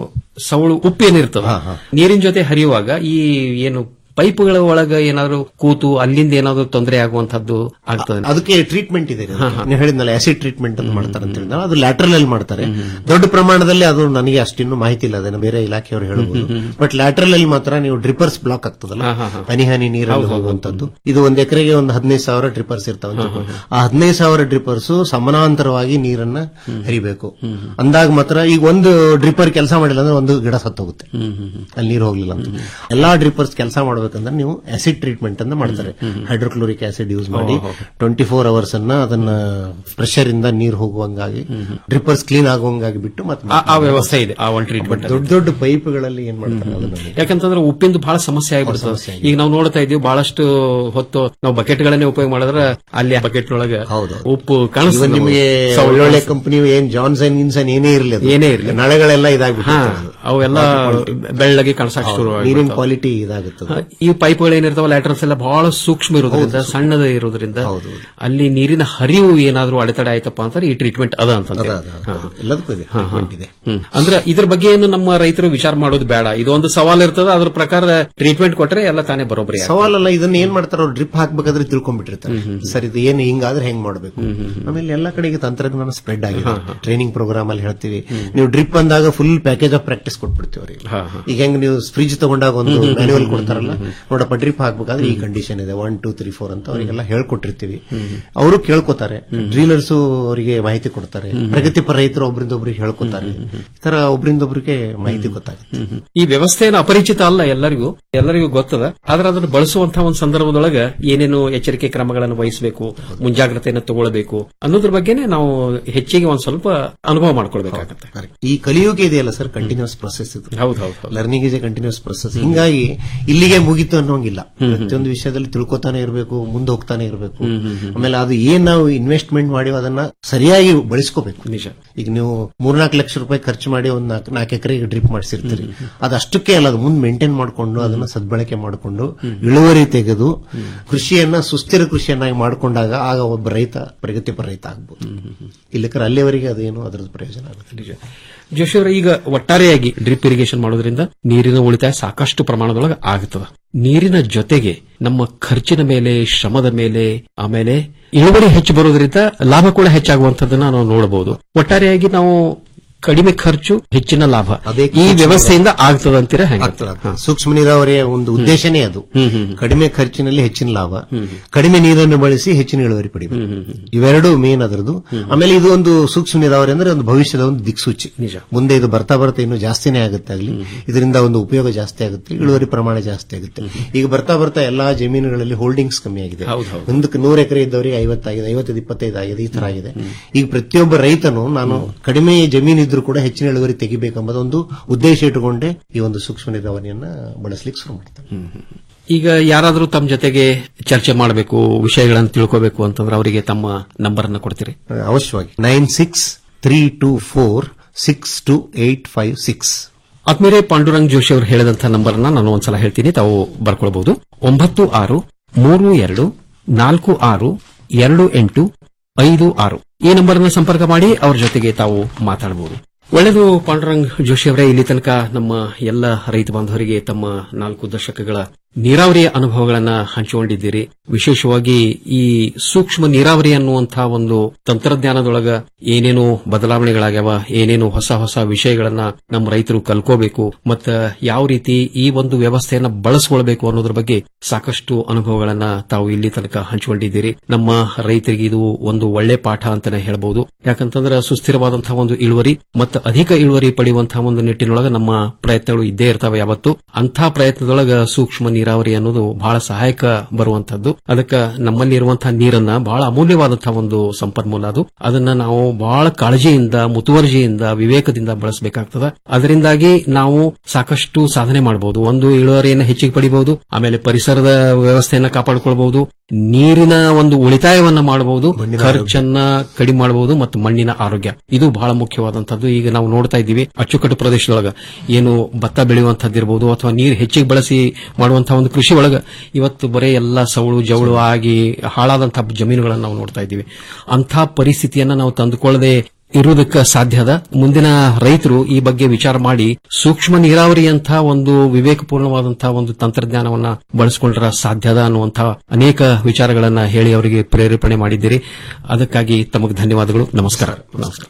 ಸವಳು ಉಪ್ಪು ಏನಿರ್ತದ ನೀರಿನ ಜೊತೆ ಹರಿಯುವಾಗ ಈ ಏನು ಪೈಪ್ಗಳ ಒಳಗ ಏನಾದ್ರು ಕೂತು ಅಲ್ಲಿಂದ ಏನಾದ್ರು ತೊಂದರೆ ಆಗುವಂತದ್ದು ಆಗ್ತದೆ ಅದಕ್ಕೆ ಟ್ರೀಟ್ಮೆಂಟ್ ಇದೆ ನೀವು ಹೇಳಿದ್ನಲ್ಲ ಆಸಿಡ್ ಟ್ರೀಟ್ಮೆಂಟ್ ಅಂತ ಮಾಡ್ತಾರೆ ಅಂತ ಹೇಳಿದ್ರೆ ಅದು ಲ್ಯಾಟ್ರಲ್ ಅಲ್ಲಿ ಮಾಡ್ತಾರೆ ದೊಡ್ಡ ಪ್ರಮಾಣದಲ್ಲಿ ಅದು ನನಗೆ ಅಷ್ಟಿನ್ನು ಮಾಹಿತಿ ಇಲ್ಲ ಅದನ್ನು ಬೇರೆ ಇಲಾಖೆಯವರು ಹೇಳ್ಬೋದು ಬಟ್ ಲ್ಯಾಟ್ರಲ್ ಅಲ್ಲಿ ಮಾತ್ರ ನೀವು ಡ್ರಿಪರ್ಸ್ ಬ್ಲಾಕ್ ಆಗ್ತದಲ್ಲ ಹನಿ ಹನಿ ನೀರಲ್ಲಿ ಹೋಗುವಂತದ್ದು ಇದು ಒಂದ್ ಎಕರೆಗೆ ಒಂದು ಹದಿನೈದು ಸಾವಿರ ಡ್ರಿಪರ್ಸ್ ಇರ್ತಾವೆ ಆ ಹದಿನೈದು ಸಾವಿರ ಡ್ರಿಪರ್ಸ್ ಸಮಾನಾಂತರವಾಗಿ ನೀರನ್ನ ಹರಿಬೇಕು ಅಂದಾಗ ಮಾತ್ರ ಈಗ ಒಂದು ಡ್ರಿಪರ್ ಕೆಲಸ ಮಾಡಿಲ್ಲ ಅಂದ್ರೆ ಒಂದು ಗಿಡ ಸತ್ತೋಗುತ್ತೆ ಅಲ್ಲಿ ನೀರು ಹೋಗ್ಲಿಲ್ಲ ಅಂತ ಎಲ್ಲಾ ಡ್ರಿಪರ್ಸ್ ಕೆಲಸ ಮಾಡ್ಬೇಕಂದ್ರೆ ನೀವು ಆಸಿಡ್ ಟ್ರೀಟ್ಮೆಂಟ್ ಅಂತ ಮಾಡ್ತಾರೆ ಹೈಡ್ರೋಕ್ಲೋರಿಕ್ ಆಸಿಡ್ ಯೂಸ್ ಮಾಡಿ ಟ್ವೆಂಟಿ ಫೋರ್ ಅವರ್ಸ್ ಅನ್ನ ಅದನ್ನ ಪ್ರೆಷರ್ ಇಂದ ನೀರು ಹೋಗುವಂಗಾಗಿ ಡ್ರಿಪರ್ಸ್ ಕ್ಲೀನ್ ಆಗುವಂಗಾಗಿ ಬಿಟ್ಟು ಮತ್ತೆ ಆ- ಆ ವ್ಯವಸ್ಥೆ ಇದೆ ಆ ಒಂದು ಟ್ರೀಟ್ಮೆಂಟ್ ದೊಡ್ಡ ದೊಡ್ಡ ಪೈಪ್ಗಳಲ್ಲಿ ಏನ್ ಮಾಡ್ತಾರೆ ಅದನ್ನ ಯಾಕಂತಂದ್ರೆ ಉಪ್ಪಿಂದು ಬಹಳ ಸಮಸ್ಯೆ ಆಗಿಬಿಡ್ತದೆ ಈಗ ನಾವು ನೋಡ್ತಾ ಇದೀವಿ ಬಹಳಷ್ಟು ಹೊತ್ತು ನಾವು ಬಕೆಟ್ಗಳನ್ನೇ ಉಪಯೋಗ ಮಾಡಿದ್ರೆ ಅಲ್ಲಿ ಬಕೆಟ್ ಒಳಗೆ ಉಪ್ಪು ಇವನ್ ಕಾಣಿಸ್ತದೆ ನಿಮಗೆ ಸೌಳು ಒಳ್ಳೊಳ್ಳೆ ಕಾಣಿಸ್ತದೆ. ಕಂಪನಿ ಏನ್ ಜಾನ್ಸನ್ ಇನ್ಸನ್ ಏನೇ ಇರಲಿ ಏನೇ ಇರ್ಲಿ. ನಳೆಗಳೆಲ್ಲ ಇದಾಗ್ಬಿಟ್ಟು ಹಾ, ಅವೆಲ್ಲ ಬೆಳ್ಳಗೆ ಕಾಣಿಸಕ್ ಶುರು ನೀರಿನ ಕ್ವಾಲಿಟಿ ಇದಾಗುತ್ತದೆ ಈ ಪೈಪ್ಗಳು ಏನಿರ್ತಾವ ಲ್ಯಾಟ್ರಲ್ಸ್ ಎಲ್ಲ ಬಹಳ ಸೂಕ್ಷ್ಮ ಇರೋದ್ರಿಂದ ಸಣ್ಣದ ಇರೋದ್ರಿಂದ ಅಲ್ಲಿ ನೀರಿನ ಹರಿವು ಏನಾದ್ರೂ ಅಡೆತಡೆ ಆಯ್ತಪ್ಪ ಅಂತಾರೆ ಈ ಟ್ರೀಟ್ಮೆಂಟ್ ಅದ ಅಂತಂದ್ರೆ ಎಲ್ಲದಕ್ಕೂ ಇದೆ treatment ಇದೆ ಅಂದ್ರೆ ಇದ್ರ ಬಗ್ಗೆ ಏನು ನಮ್ಮ ರೈತರು ವಿಚಾರ ಮಾಡೋದು ಬೇಡ ಇದು ಒಂದು ಸವಾಲ್ ಇರ್ತದ ಅದ್ರ ಪ್ರಕಾರ ಟ್ರೀಟ್ಮೆಂಟ್ ಕೊಟ್ರೆ ಎಲ್ಲ ತಾನೇ ಬರೋಬ್ಬರಿ ಆಗ್ತದೆ. ಸವಾಲಲ್ಲ ಇದನ್ನ ಏನ್ ಮಾಡ್ತಾರ ಅವ್ರು ಡ್ರಿಪ್ ಹಾಕ್ಬೇಕಾದ್ರೆ ತಿಳ್ಕೊಂಡ್ಬಿಟ್ಟಿರ್ತಾರೆ ಸರ್ ಇದು ಏನು ಹಿಂಗಾದ್ರೆ ಹೆಂಗ್ ಮಾಡ್ಬೇಕು ಆಮೇಲೆ ಎಲ್ಲಾ ಕಡೆಗೆ ತಂತ್ರಜ್ಞಾನ ಸ್ಪ್ರೆಡ್ ಆಗಿದೆ ಟ್ರೈನಿಂಗ್ ಪ್ರೋಗ್ರಾಮ್ ಅಲ್ಲಿ ಹೇಳ್ತೀವಿ ನೀವು ಡ್ರಿಪ್ ಅಂದಾಗ ಫುಲ್ ಪ್ಯಾಕೇಜ್ ಆಫ್ ಪ್ರಾಕ್ಟೀಸ್ ಕೊಟ್ಬಿಡ್ತೀವಿ ಅವ್ರಿಗೆ ಈಗ ಹೆಂಗ್ ನೀವು ಫ್ರಿಜ್ ತಗೊಂಡಾಗ ಒಂದು ಮ್ಯಾನ್ಯುವಲ್ ಕೊಡ್ತಾರಲ್ಲ ನೋಡಪ್ಪ ಡ್ರಿಪ್ ಹಾಕ್ಬೇಕಾದ್ರೆ ಈ ಕಂಡೀಷನ್ ಇದೆ ಒನ್ ಟೂ ತ್ರೀ ಫೋರ್ ಅಂತ ಅವರಿಗೆಲ್ಲ ಹೇಳ್ಕೊಟ್ಟಿರ್ತೀವಿ ಅವರು ಕೇಳ್ಕೊತಾರೆ ಡ್ರೀಲರ್ಸ್ ಅವರಿಗೆ ಮಾಹಿತಿ ಕೊಡ್ತಾರೆ ಪ್ರಗತಿಪರ ರೈತರು ಒಬ್ರಿಂದ ಒಬ್ರಿಗೆ ಹೇಳ್ಕೊತಾರೆ ಈ ತರ ಒಬ್ರಿಂದ ಒಬ್ರಿಗೆ ಮಾಹಿತಿ ಗೊತ್ತಾಗುತ್ತೆ ಈ ವ್ಯವಸ್ಥೆಯನ್ನು ಅಪರಿಚಿತ ಅಲ್ಲ ಎಲ್ಲರಿಗೂ ಎಲ್ಲರಿಗೂ ಗೊತ್ತದ ಆದ್ರೆ ಅದನ್ನು ಬಳಸುವಂತಹ ಒಂದು ಸಂದರ್ಭದೊಳಗ ಏನೇನು ಎಚ್ಚರಿಕೆ ಕ್ರಮಗಳನ್ನು ವಹಿಸಬೇಕು ಮುಂಜಾಗ್ರತೆಯನ್ನು ತಗೊಳ್ಬೇಕು ಅನ್ನೋದ್ರ ಬಗ್ಗೆನೇ ನಾವು ಹೆಚ್ಚಿಗೆ ಒಂದ್ ಸ್ವಲ್ಪ ಅನುಭವ ಮಾಡ್ಕೊಳ್ಬೇಕಾಗತ್ತೆ ಈ ಕಲಿಯುಗ ಇದೆಯಲ್ಲ ಸರ್ ಕಂಟಿನ್ಯೂಸ್ ಪ್ರೊಸೆಸ್ ಇದು ಹೌದು ಹೌದು learning is a continuous process ಹಿಂಗಾಗಿ ಇಲ್ಲಿಗೆ ಮುಗಿ ಮುಗೀತು ಅನ್ನೋಂಗಿಲ್ಲ ಪ್ರತಿಯೊಂದು ವಿಷಯದಲ್ಲಿ ತಿಳ್ಕೊತಾನೆ ಇರಬೇಕು ಮುಂದೆ ಹೋಗ್ತಾನೆ ಇರಬೇಕು ಆಮೇಲೆ ಅದು ಏನ್ ನಾವು ಇನ್ವೆಸ್ಟ್ಮೆಂಟ್ ಮಾಡಿ ಅದನ್ನ ಸರಿಯಾಗಿ ಬಳಸ್ಕೋಬೇಕು ನಿಜ ಈಗ ನೀವು ಮೂರ್ನಾಲ್ಕು ಲಕ್ಷ ರೂಪಾಯಿ ಖರ್ಚು ಮಾಡಿ ಒಂದ್ ನಾಲ್ಕು ನಾಲ್ಕು ಎಕರೆಗೆ ಡ್ರಿಪ್ ಮಾಡಿಸಿರ್ತೀರಿ ಅದು ಅಷ್ಟಕ್ಕೆ ಅಲ್ಲ ಅದು ಮುಂದೆ ಮೇಂಟೈನ್ ಮಾಡಿಕೊಂಡು ಅದನ್ನ ಸದ್ಬಳಕೆ ಮಾಡಿಕೊಂಡು ಇಳುವರಿ ತೆಗೆದು ಕೃಷಿಯನ್ನ ಸುಸ್ಥಿರ ಕೃಷಿಯನ್ನಾಗಿ ಮಾಡಿಕೊಂಡಾಗ ಆಗ ಒಬ್ಬ ರೈತ ಪ್ರಗತಿಪರ ರೈತ ಆಗ್ಬೋದು ಇಲ್ಲಕರ ಅಲ್ಲಿವರೆಗೆ ಅದೇನು ಅದರದ್ದು ಪ್ರಯೋಜನ ಆಗುತ್ತೆ ಜೋಶಿ ಅವರ ಈಗ ಒಟ್ಟಾರೆಯಾಗಿ ಡ್ರಿಪ್ ಇರಿಗೇಷನ್ ಮಾಡೋದ್ರಿಂದ ನೀರಿನ ಉಳಿತಾಯ ಸಾಕಷ್ಟು ಪ್ರಮಾಣದೊಳಗೆ ಆಗುತ್ತದೆ ನೀರಿನ ಜೊತೆಗೆ ನಮ್ಮ ಖರ್ಚಿನ ಮೇಲೆ ಶ್ರಮದ ಮೇಲೆ ಆಮೇಲೆ ಇಳುವರಿ ಹೆಚ್ಚು ಬರೋದ್ರಿಂದ ಲಾಭ ಕೂಡ ಹೆಚ್ಚಾಗುವಂತದನ್ನ ನಾವು ನೋಡಬಹುದು ಒಟ್ಟಾರೆಯಾಗಿ ನಾವು ಕಡಿಮೆ ಖರ್ಚು ಹೆಚ್ಚಿನ ಲಾಭ ಈ ವ್ಯವಸ್ಥೆಯಿಂದ ಆಗ್ತದೆ ಅಂತೀರಾ ಹೆಂಗ ಸೂಕ್ಷ್ಮ ನೀರಾವರಿಯ ಒಂದು ಉದ್ದೇಶನೇ ಅದು ಕಡಿಮೆ ಖರ್ಚಿನಲ್ಲಿ ಹೆಚ್ಚಿನ ಲಾಭ ಕಡಿಮೆ ನೀರನ್ನು ಬಳಸಿ ಹೆಚ್ಚಿನ ಇಳುವರಿ ಪಡಿಬೇಕು ಇವೆರಡು ಮೇನ್ ಅದರದ್ದು ಆಮೇಲೆ ಇದು ಒಂದು ಸೂಕ್ಷ್ಮ ನೀರಾವರಿ ಅಂದ್ರೆ ಒಂದು ಭವಿಷ್ಯದ ಒಂದು ದಿಕ್ಸೂಚಿ ಮುಂದೆ ಇದು ಬರ್ತಾ ಬರ್ತಾ ಇನ್ನು ಜಾಸ್ತಿನೇ ಆಗುತ್ತೆ ಆಗ್ಲಿ ಇದರಿಂದ ಒಂದು ಉಪಯೋಗ ಜಾಸ್ತಿ ಆಗುತ್ತೆ ಇಳುವರಿ ಪ್ರಮಾಣ ಜಾಸ್ತಿ ಆಗುತ್ತೆ ಈಗ ಬರ್ತಾ ಬರ್ತಾ ಎಲ್ಲಾ ಜಮೀನುಗಳಲ್ಲಿ ಹೋಲ್ಡಿಂಗ್ಸ್ ಕಮ್ಮಿ ಆಗಿದೆ ಒಂದಕ್ಕೆ ನೂರು ಎಕರೆ ಇದ್ದವರಿಗೆ ಐವತ್ತಾಗಿದೆ ಐವತ್ತೈದು ಇಪ್ಪತ್ತೈದು ಆಗಿದೆ ಈ ತರ ಆಗಿದೆ ಈಗ ಪ್ರತಿಯೊಬ್ಬ ರೈತನು ನಾನು ಕಡಿಮೆ ಜಮೀನು ಇದ್ರೂ ಕೂಡ ಹೆಚ್ಚಿನ ಇಳುವರಿ ತೆಗಿಬೇಕೆಂಬುದು ಒಂದು ಉದ್ದೇಶ ಇಟ್ಟುಕೊಂಡೇ ಈ ಒಂದು ಸೂಕ್ಷ್ಮ ನೀರಾವರಿಯನ್ನ ಬಳಸಲಿಕ್ಕೆ ಶುರು ಮಾಡ್ತಾರೆ ಈಗ ಯಾರಾದರೂ ತಮ್ಮ ಜೊತೆಗೆ ಚರ್ಚೆ ಮಾಡಬೇಕು ವಿಷಯಗಳನ್ನು ತಿಳ್ಕೋಬೇಕು ಅಂತಂದ್ರೆ ಅವರಿಗೆ ತಮ್ಮ ನಂಬರ್ ಅನ್ನ ಕೊಡ್ತೀರಿ ಅವಶ್ಯವಾಗಿ nine six three two four six two eight five six ಆತ್ಮೀರೆ ಪಾಂಡುರಂಗ್ ಜೋಶಿ ಅವರು ಹೇಳಿದಂತಹ ನಂಬರ್ ಅನ್ನ ನಾನು ಒಂದ್ಸಲ ಹೇಳ್ತೀನಿ ತಾವು ಬರ್ಕೊಳ್ಬಹುದು ಒಂಬತ್ತು ಆರು ಮೂರು ಎರಡು ನಾಲ್ಕು ಆರು ಎರಡು ಎಂಟು ಐದು ಆರು ಈ ನಂಬರ್ ಅನ್ನು ಸಂಪರ್ಕ ಮಾಡಿ ಅವರ ಜೊತೆಗೆ ತಾವು ಮಾತಾಡಬಹುದು ಒಳ್ಳೆಯದು ಪಾಂಡುರಂಗ್ ಜೋಶಿ ಅವರೇ ಇಲ್ಲಿ ತನಕ ನಮ್ಮ ಎಲ್ಲ ರೈತ ಬಾಂಧವರಿಗೆ ತಮ್ಮ ನಾಲ್ಕು ದಶಕಗಳ ನೀರಾವರಿಯ ಅನುಭವಗಳನ್ನ ಹಂಚಿಕೊಂಡಿದ್ದೀರಿ ವಿಶೇಷವಾಗಿ ಈ ಸೂಕ್ಷ್ಮ ನೀರಾವರಿ ಅನ್ನುವಂತಹ ಒಂದು ತಂತ್ರಜ್ಞಾನದೊಳಗ ಏನೇನು ಬದಲಾವಣೆಗಳಾಗ್ಯಾವ ಏನೇನು ಹೊಸ ಹೊಸ ವಿಷಯಗಳನ್ನ ನಮ್ಮ ರೈತರು ಕಲ್ಕೋಬೇಕು ಮತ್ತ ಯಾವ ರೀತಿ ಈ ಒಂದು ವ್ಯವಸ್ಥೆಯನ್ನ ಬಳಸಿಕೊಳ್ಬೇಕು ಅನ್ನೋದ್ರ ಬಗ್ಗೆ ಸಾಕಷ್ಟು ಅನುಭವಗಳನ್ನ ತಾವು ಇಲ್ಲಿ ತನಕ ಹಂಚಿಕೊಂಡಿದ್ದೀರಿ ನಮ್ಮ ರೈತರಿಗೆ ಇದು ಒಂದು ಒಳ್ಳೆ ಪಾಠ ಅಂತಾನೆ ಹೇಳಬಹುದು ಯಾಕಂತಂದ್ರೆ ಸುಸ್ಥಿರವಾದಂತಹ ಒಂದು ಇಳುವರಿ ಮತ್ತು ಅಧಿಕ ಇಳುವರಿ ಪಡೆಯುವಂತಹ ಒಂದು ನಿಟ್ಟಿನೊಳಗ ನಮ್ಮ ಪ್ರಯತ್ನಗಳು ಇದ್ದೇ ಇರ್ತಾವೆ ಯಾವತ್ತು ಅಂತಹ ಪ್ರಯತ್ನದೊಳಗ ಸೂಕ್ಷ್ಮ ನೀರಾವರಿ ಅನ್ನೋದು ಬಹಳ ಸಹಾಯಕ ಬರುವಂತದ್ದು ಅದಕ್ಕೆ ನಮ್ಮಲ್ಲಿ ಇರುವಂತಹ ನೀರನ್ನ ಬಹಳ ಅಮೂಲ್ಯವಾದಂತಹ ಒಂದು ಸಂಪನ್ಮೂಲ ಅದು ಅದನ್ನ ನಾವು ಬಹಳ ಕಾಳಜಿಯಿಂದ ಮುತುವರ್ಜಿಯಿಂದ ವಿವೇಕದಿಂದ ಬಳಸಬೇಕಾಗ್ತದೆ ಅದರಿಂದಾಗಿ ನಾವು ಸಾಕಷ್ಟು ಸಾಧನೆ ಮಾಡಬಹುದು ಒಂದು ಇಳುವರಿಯನ್ನು ಹೆಚ್ಚಿಗೆ ಪಡಿಬಹುದು ಆಮೇಲೆ ಪರಿಸರದ ವ್ಯವಸ್ಥೆಯನ್ನ ಕಾಪಾಡಿಕೊಳ್ಬಹುದು ನೀರಿನ ಒಂದು ಉಳಿತಾಯವನ್ನ ಮಾಡಬಹುದು ಖರ್ಚನ್ನ ಕಡಿಮೆ ಮಾಡಬಹುದು ಮತ್ತು ಮಣ್ಣಿನ ಆರೋಗ್ಯ ಇದು ಬಹಳ ಮುಖ್ಯವಾದಂತದ್ದು ಈಗ ನಾವು ನೋಡ್ತಾ ಇದ್ದೀವಿ ಅಚ್ಚುಕಟ್ಟು ಪ್ರದೇಶದೊಳಗ ಏನು ಭತ್ತ ಬೆಳೆಯುವಂತದ್ದಿರಬಹುದು ಅಥವಾ ನೀರು ಹೆಚ್ಚಿಗೆ ಬಳಸಿ ಮಾಡುವಂತಹ ಒಂದು ಕೃಷಿ ಒಳಗ ಇವತ್ತು ಬರೇ ಎಲ್ಲ ಸವಳು ಜವಳು ಆಗಿ ಹಾಳಾದಂತಹ ಜಮೀನುಗಳನ್ನು ನಾವು ನೋಡ್ತಾ ಇದ್ದೀವಿ ಅಂಥ ಪರಿಸ್ಥಿತಿಯನ್ನ ನಾವು ತಂದುಕೊಳ್ಳದೆ ಇರುವುದಕ್ಕೆ ಸಾಧ್ಯ ಅದ ಮುಂದಿನ ರೈತರು ಈ ಬಗ್ಗೆ ವಿಚಾರ ಮಾಡಿ ಸೂಕ್ಷ್ಮ ನೀರಾವರಿಯಂತಹ ಒಂದು ವಿವೇಕಪೂರ್ಣವಾದಂತಹ ಒಂದು ತಂತ್ರಜ್ಞಾನವನ್ನ ಬಳಸಿಕೊಂಡ್ರ ಸಾಧ್ಯ ಅದ ಅನ್ನುವಂತಹ ಅನೇಕ ವಿಚಾರಗಳನ್ನ ಹೇಳಿ ಅವರಿಗೆ ಪ್ರೇರೇಪಣೆ ಮಾಡಿದ್ದೀರಿ ಅದಕ್ಕಾಗಿ ತಮಗೆ ಧನ್ಯವಾದಗಳು ನಮಸ್ಕಾರ ನಮಸ್ಕಾರ